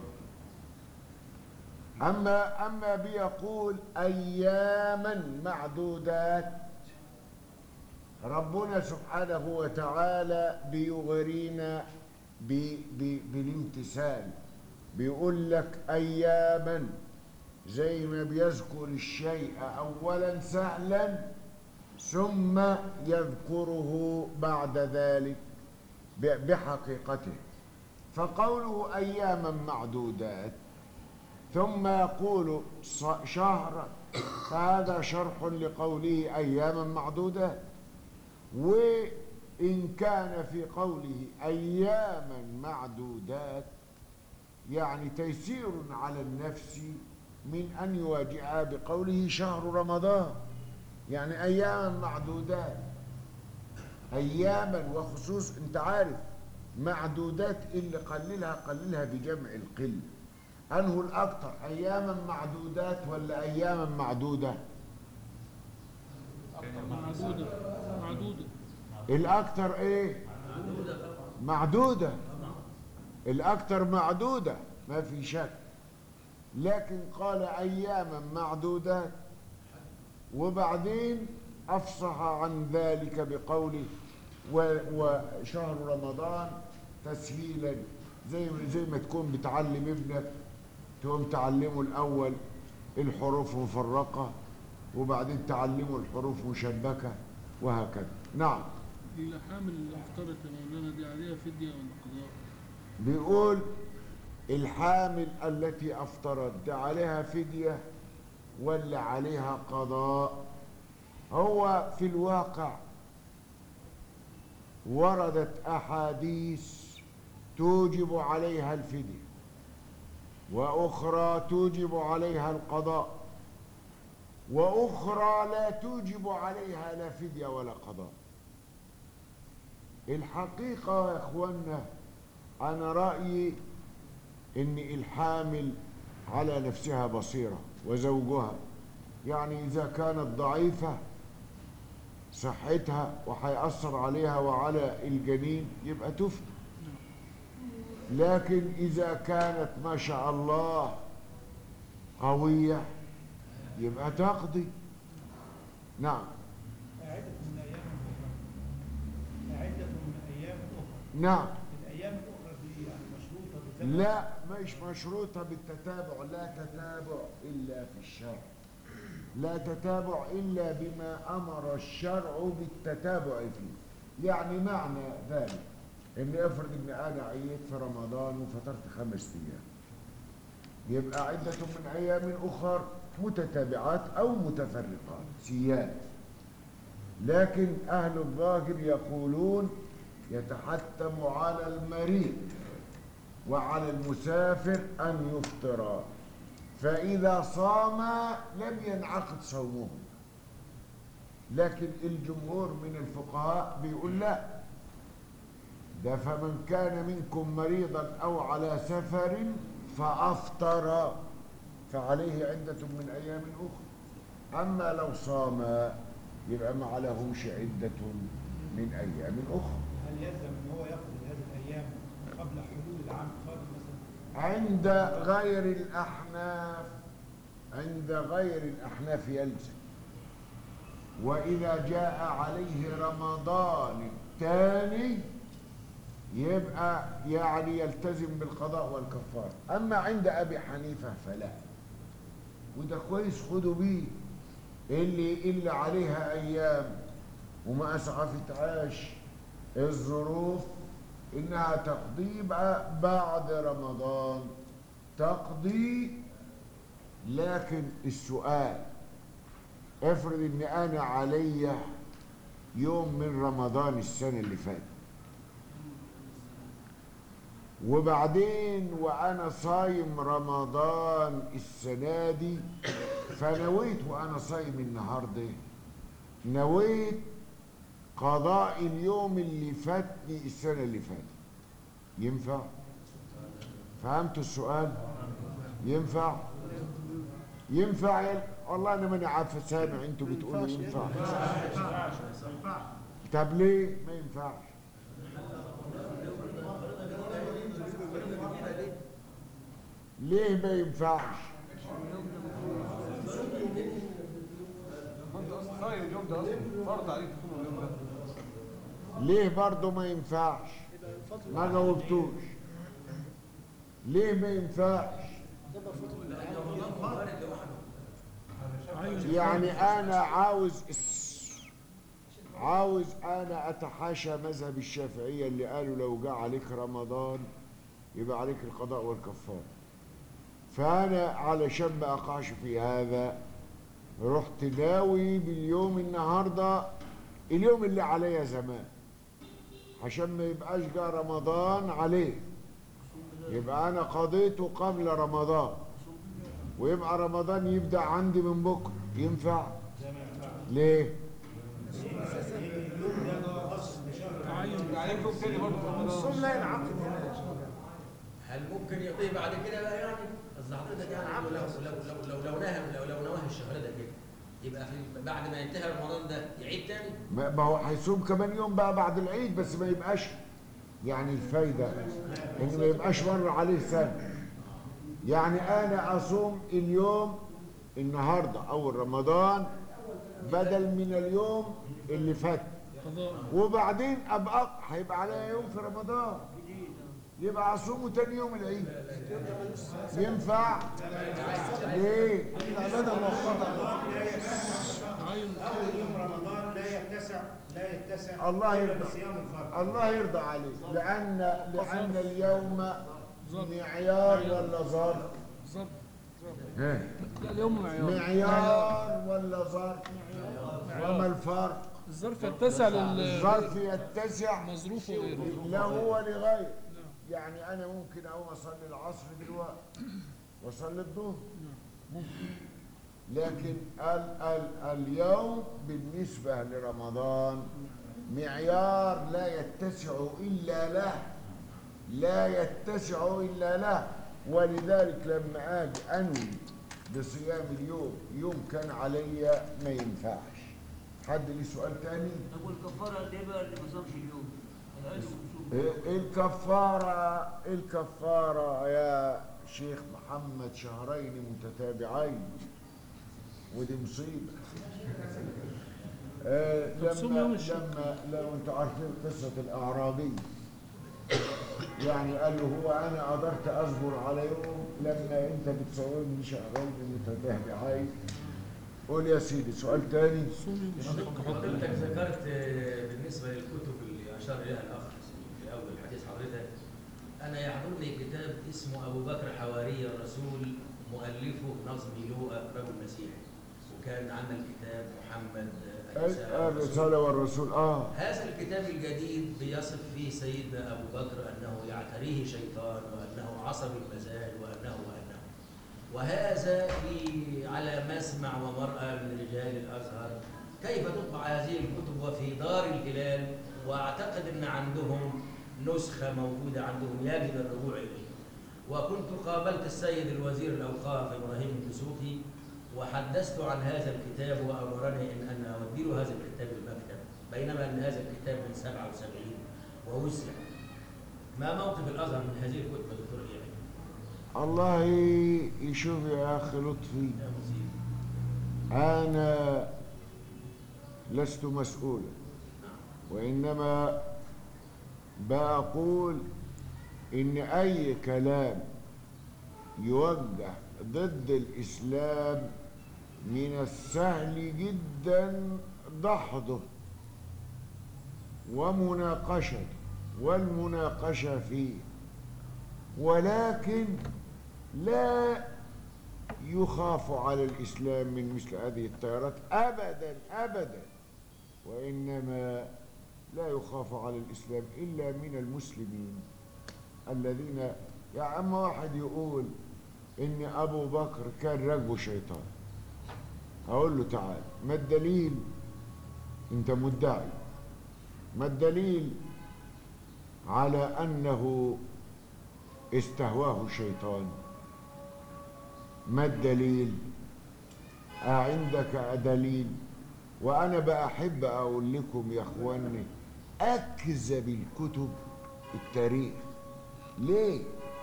أما أما بيقول أياما معدودات ربنا سبحانه وتعالى بيغرينا ب- ب- بالامتثال بيقول لك أياما زي ما بيذكر الشيء أولا سهلا ثم يذكره بعد ذلك ب- بحقيقته فقوله أياما معدودات ثم يقول ص- شهرا فهذا شرح لقوله أياما معدودة وإن كان في قوله أياما معدودات يعني تيسير على النفس من أن يواجهها بقوله شهر رمضان يعني أياما معدودات أياما وخصوص أنت عارف معدودات اللي قللها قللها بجمع القله أنه الأكثر أياما معدودات ولا أياما معدودة معدودة معدودة الأكثر إيه معدودة الأكثر معدودة ما في شك لكن قال أياما معدودات وبعدين أفصح عن ذلك بقوله و- وشهر رمضان تسهيلا زي زي ما تكون بتعلم ابنك تقوم تعلمه الأول الحروف مفرقة وبعدين تعلمه الحروف مشبكة وهكذا نعم اللحام اللي افترض يا مولانا دي عليها فدية ولا قضاء؟ بيقول الحامل التي أفطرت ده عليها فدية ولا عليها قضاء هو في الواقع وردت أحاديث توجب عليها الفدية وأخرى توجب عليها القضاء وأخرى لا توجب عليها لا فدية ولا قضاء الحقيقة يا اخوانا انا رأيي ان الحامل على نفسها بصيرة وزوجها يعني اذا كانت ضعيفة صحتها وهيأثر عليها وعلى الجنين يبقى تفنى لكن إذا كانت ما شاء الله قوية يبقى تقضي نعم عدة من أيام أخرى عدة من أيام أخرى نعم الأيام الأخرى دي يعني مشروطة بكذا لا مش مشروطة بالتتابع لا تتابع إلا في الشرع لا تتابع إلا بما أمر الشرع بالتتابع فيه يعني معنى ذلك إن افرض إن أنا عييت في رمضان وفطرت خمس أيام يبقى عدة من أيام أخر متتابعات أو متفرقات سياد لكن أهل الظاهر يقولون يتحتم على المريض وعلى المسافر أن يفطرا فإذا صام لم ينعقد صومه لكن الجمهور من الفقهاء بيقول لا ده فمن كان منكم مريضا أو على سفر فأفطر فعليه عدة من أيام أخرى أما لو صام يبقى ما لهوش عدة من أيام أخرى هل يلزم ان هو يقضي هذه الايام قبل حلول العام القادم مثلا؟ عند غير الأحناف عند غير الأحناف يلزم وإذا جاء عليه رمضان الثاني يبقى يعني يلتزم بالقضاء والكفارة أما عند أبي حنيفة فلا وده كويس خدوا بيه اللي اللي عليها أيام وما أسعفتهاش الظروف إنها تقضي بقى بعد رمضان تقضي لكن السؤال افرض ان انا عليا يوم من رمضان السنه اللي فاتت وبعدين وانا صايم رمضان السنه دي فنويت وانا صايم النهارده نويت قضاء اليوم اللي فاتني السنه اللي فاتت ينفع فهمتوا السؤال ينفع ينفع يا والله انا ماني عارف سامع انتوا بتقولوا ينفع طب ليه ما ينفعش ليه ما ينفعش انت اصلا صايم اليوم ده اصلا فرض عليك تصوم اليوم ده ليه برضه ما ينفعش ما جاوبتوش ليه ما ينفعش يعني انا عاوز عاوز انا اتحاشى مذهب الشافعيه اللي قالوا لو جاء عليك رمضان يبقى عليك القضاء والكفاره فانا علشان ما اقعش في هذا رحت ناوي باليوم النهارده اليوم اللي عليا زمان عشان ما يبقاش جاء رمضان عليه يبقى انا قضيته قبل رمضان ويبقى رمضان يبدا عندي من بكره ينفع ليه عليك يوم تاني برضه في رمضان الصوم لا ينعقد هنا يا شيخ. هل ممكن يقضي بعد كده بقى يعني؟ قصد حضرتك يعني لو لو لو لو لو نهى لو لو نواه الشهر ده كده يبقى في بعد ما ينتهي رمضان ده يعيد تاني؟ ما ما هو هيصوم كمان يوم بقى بعد العيد بس ما يبقاش يعني الفايده ان ما يبقاش مر عليه سنه يعني انا اصوم اليوم النهارده اول رمضان بدل من اليوم اللي فات وبعدين ابقى هيبقى عليا يوم في رمضان يبقى اصومه تاني يوم العيد ينفع ليه العباده مؤقته اول يوم رمضان لا يتسع لا يتسع الله إلا يرضى بصيام الفرض الله يرضى عليك لأن لأن اليوم معيار ولا ظرف؟ بالظبط ها؟ لا اليوم معيار معيار ولا ظرف؟ وما الفرق؟ الظرف يتسع لل الظرف يتسع مظروف وغيره لا هو لغير يعني أنا ممكن أقوم أصلي العصر دلوقتي وأصلي الظهر ممكن لكن ال ال اليوم بالنسبة لرمضان معيار لا يتسع إلا له لا يتسع إلا له ولذلك لما أجي أنوي بصيام اليوم يوم كان عليا ما ينفعش حد ليه سؤال تاني؟ طب والكفاره قد ايه بقى اللي ما صامش اليوم؟ الاقل وصوم إيه الكفارة الكفارة يا شيخ محمد شهرين متتابعين ودي مصيبة آه طب صوم لما يوم الشك. لما لو انتوا عارفين قصة الأعرابي يعني قال له هو أنا قدرت أصبر على يوم لما أنت بتصومني شهرين متتابعين قول يا سيدي سؤال تاني حضرتك ذكرت آه، بالنسبه للكتب اللي اشار اليها الاخ في اول حديث حضرتك انا يحضرني كتاب اسمه ابو بكر حواري الرسول مؤلفه نظمي لوقا رجل مسيحي وكان عمل كتاب محمد آه، الرسالة والرسول. الرسالة والرسول آه هذا الكتاب الجديد بيصف فيه سيدنا أبو بكر أنه يعتريه شيطان وأنه عصب المزاج وأنه وأنه وهذا في على مسمع ومرأى من رجال الأزهر كيف تطبع هذه الكتب وفي دار الهلال وأعتقد أن عندهم نسخة موجودة عندهم يجب الرجوع إليها وكنت قابلت السيد الوزير الأوقاف إبراهيم الدسوقي وحدثت عن هذا الكتاب وأمرني إن أنا أودي له هذا الكتاب المكتب بينما أن هذا الكتاب من 77 ووسع ما موقف الأزهر من هذه الكتب يا دكتور إياد؟ الله يشوف يا أخي لطفي أنا لست مسؤولا وإنما بقول إن أي كلام يوجه ضد الإسلام من السهل جدا دحضه ومناقشته والمناقشة فيه ولكن لا يخاف على الإسلام من مثل هذه التيارات أبدا أبدا وإنما لا يخاف على الإسلام إلا من المسلمين الذين يا أما واحد يقول إن أبو بكر كان رجل شيطان أقول له تعال ما الدليل أنت مدعي ما الدليل على أنه استهواه شيطان ما الدليل أعندك دليل وأنا بأحب أقول لكم يا أخواني أكذب الكتب التاريخ ليه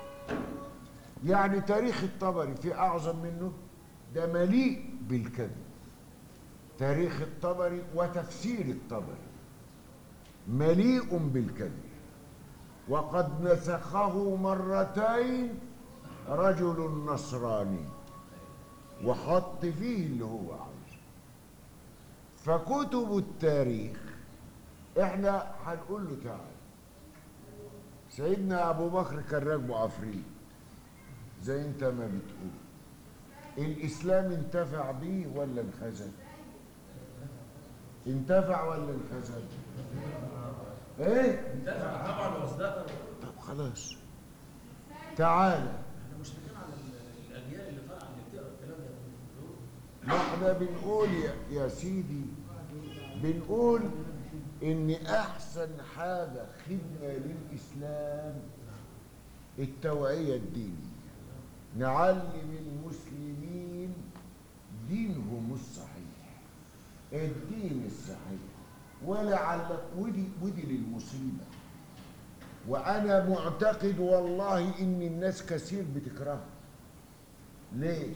يعني تاريخ الطبري في أعظم منه ده مليء بالكذب تاريخ الطبري وتفسير الطبري مليء بالكذب وقد نسخه مرتين رجل نصراني وحط فيه اللي هو عاوزه فكتب التاريخ احنا هنقول له تعالى سيدنا ابو بكر كان راكبه عفريت زي انت ما بتقول الاسلام انتفع بيه ولا انخزن انتفع ولا انخزن ايه انتفع طبعا وازدهر طب خلاص تعالى احنا مشفقين على ال- الاجيال اللي طالعه اللي بتقرا الكلام ده ما احنا بنقول يا, يا سيدي بنقول ان احسن حاجه خدمه للاسلام التوعيه الدينيه نعلم المسلمين دينهم الصحيح الدين الصحيح ولعل ودي ودي للمصيبه وانا معتقد والله ان الناس كثير بتكرهها ليه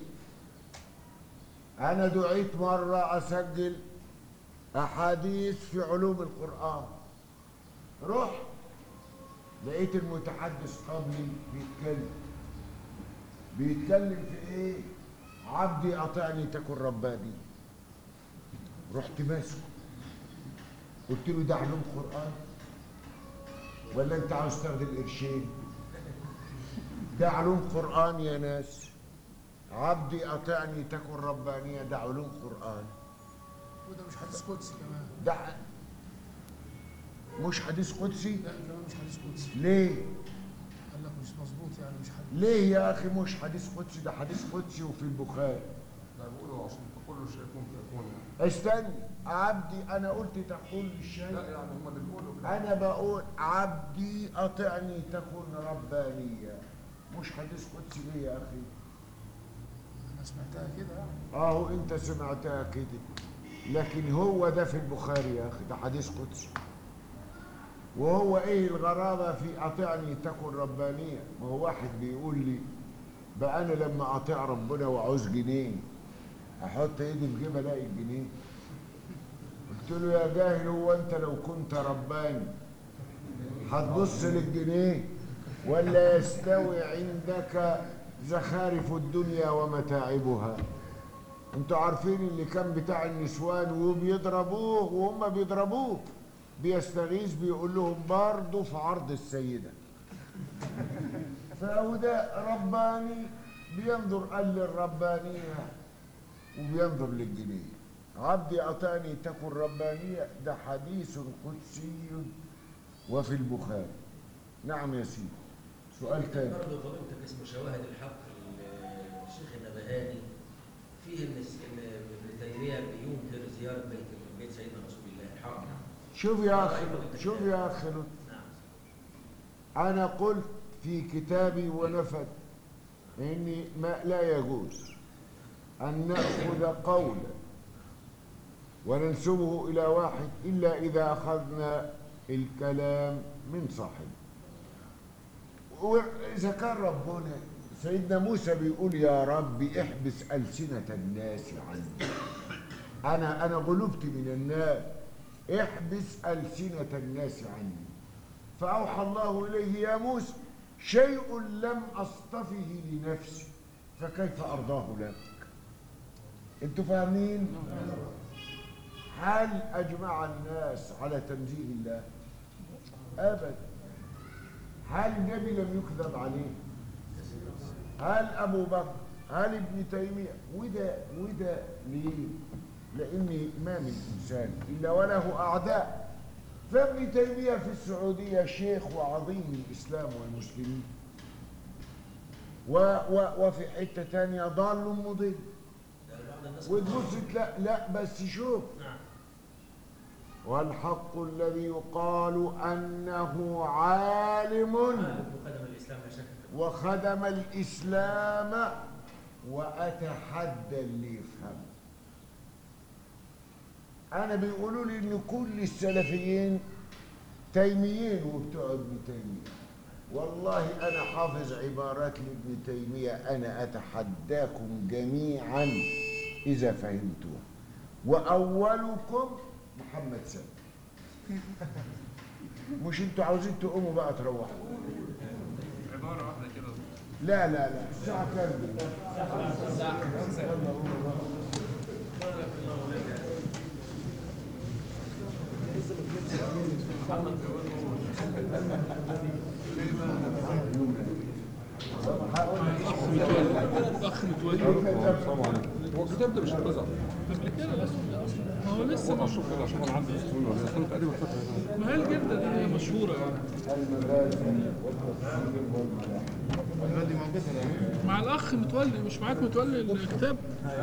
أنا دعيت مرة أسجل أحاديث في علوم القرآن رحت لقيت المتحدث قبلي بيتكلم بيتكلم في إيه؟ عبدي أطعني تكن رباني رحت ماسكه قلت له ده علوم قرآن ولا أنت عاوز تاخد قرشين؟ ده علوم قرآن يا ناس عبدي أطعني تكن ربانية ده علوم قرآن وده مش حديث قدسي كمان ده مش حديث قدسي لا كمان مش حديث قدسي ليه؟ قال لك مش مظبوط يعني مش حديث ليه يا أخي مش حديث قدسي ده حديث قدسي وفي البخاري لا بقولوا عشان كل شيء يكون فيكون يعني استني عبدي انا قلت تقول الشيء لا يعني هم بيقولوا كده. انا بقول عبدي اطعني تكن ربانية مش حديث قدسي ليه يا اخي انا سمعتها كده يعني اهو انت سمعتها كده لكن هو ده في البخاري يا اخي ده حديث قدسي وهو ايه الغرابة في اطعني تكن ربانية ما هو واحد بيقول لي بقى انا لما اطيع ربنا وعاوز جنيه احط ايدي في جيب الاقي الجنيه قلت له يا جاهل هو انت لو كنت رباني هتبص للجنيه ولا يستوي عندك زخارف الدنيا ومتاعبها انتوا عارفين اللي كان بتاع النسوان وبيضربوه وهم بيضربوه بيستغيث بيقول لهم برضه في عرض السيده فهو ده رباني بينظر قال للربانيه وبينظر للجنيه عبدي أعطاني تكن ربانية ده حديث قدسي وفي البخاري نعم يا سيدي سؤال تاني برضه فضيلتك اسمه شواهد الحق الشيخ النبهاني فيه ان الس- إن ابن تيميه بينكر زياره بيت بيت سيدنا رسول الله الحق شوف يا أخي شوف يا أخي لطفي. نعم أنا قلت في كتابي ونفذ إني ما لا يجوز أن نأخذ قولا وننسبه إلى واحد إلا إذا أخذنا الكلام من صاحبه وإذا كان ربنا سيدنا موسى بيقول يا رب احبس ألسنة الناس عني أنا أنا غلبت من الناس احبس ألسنة الناس عني فأوحى الله إليه يا موسى شيء لم أصطفه لنفسي فكيف أرضاه لك انتوا فاهمين هل أجمع الناس على تنزيه الله أبدا هل النبي لم يكذب عليه هل أبو بكر هل ابن تيمية وده وده ليه لأن ما من إنسان إلا وله أعداء فابن تيمية في السعودية شيخ وعظيم الإسلام والمسلمين و و وفي حتة تانية ضال مضل ده بعض الناس وتبص لا لا بس شوف نعم والحق الذي يقال أنه عالم وقدم الاسلام لا شك في وخدم الإسلام وأتحدى اللي يفهم أنا بيقولوا لي إن كل السلفيين تيميين وبتوع ابن تيمية والله أنا حافظ عبارات لابن تيمية أنا أتحداكم جميعا إذا فهمتوها وأولكم محمد سامي مش انتوا عاوزين تقوموا بقى تروحوا عباره واحده كده لا لا لا الساعة كام دلوقتي؟ اخ متولي هو الكتاب ده مش اتوزع قبل كده بس ما هو لسه هو اشوف كده عشان انا عندي سنين ولا انا تقريبا فاكر ما هي الجلده دي هي مشهوره يعني مع الاخ متولي مش معاك متولي الكتاب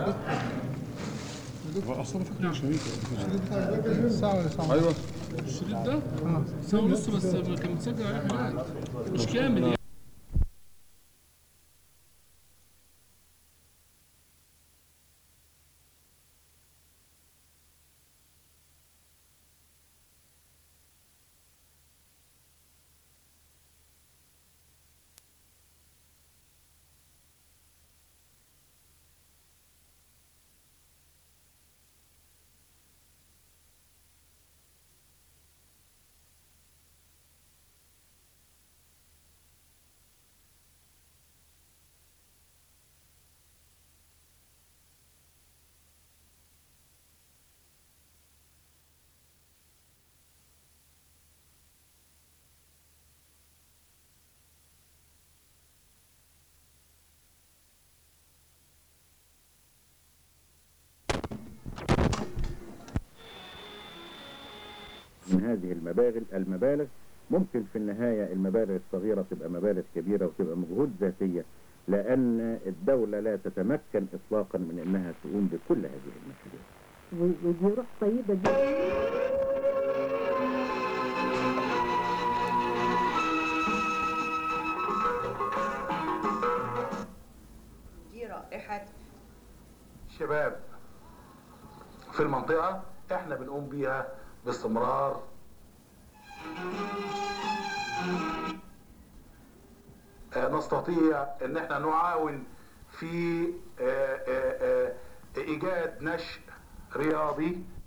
هو اصلا فاكر شريك ساعة ولا ساعة ايوه الشريط ده ساعه ونص بس كان متسجل عليه حاجات مش كامل يعني من هذه المبالغ المبالغ ممكن في النهاية المبالغ الصغيرة تبقى مبالغ كبيرة وتبقى مجهود ذاتية لأن الدولة لا تتمكن إطلاقا من أنها تقوم بكل هذه المسؤوليات ودي روح طيبة جدا دي رائحة شباب في المنطقة احنا بنقوم بيها باستمرار آه، نستطيع ان احنا نعاون في آه، آه، آه، ايجاد نشء رياضي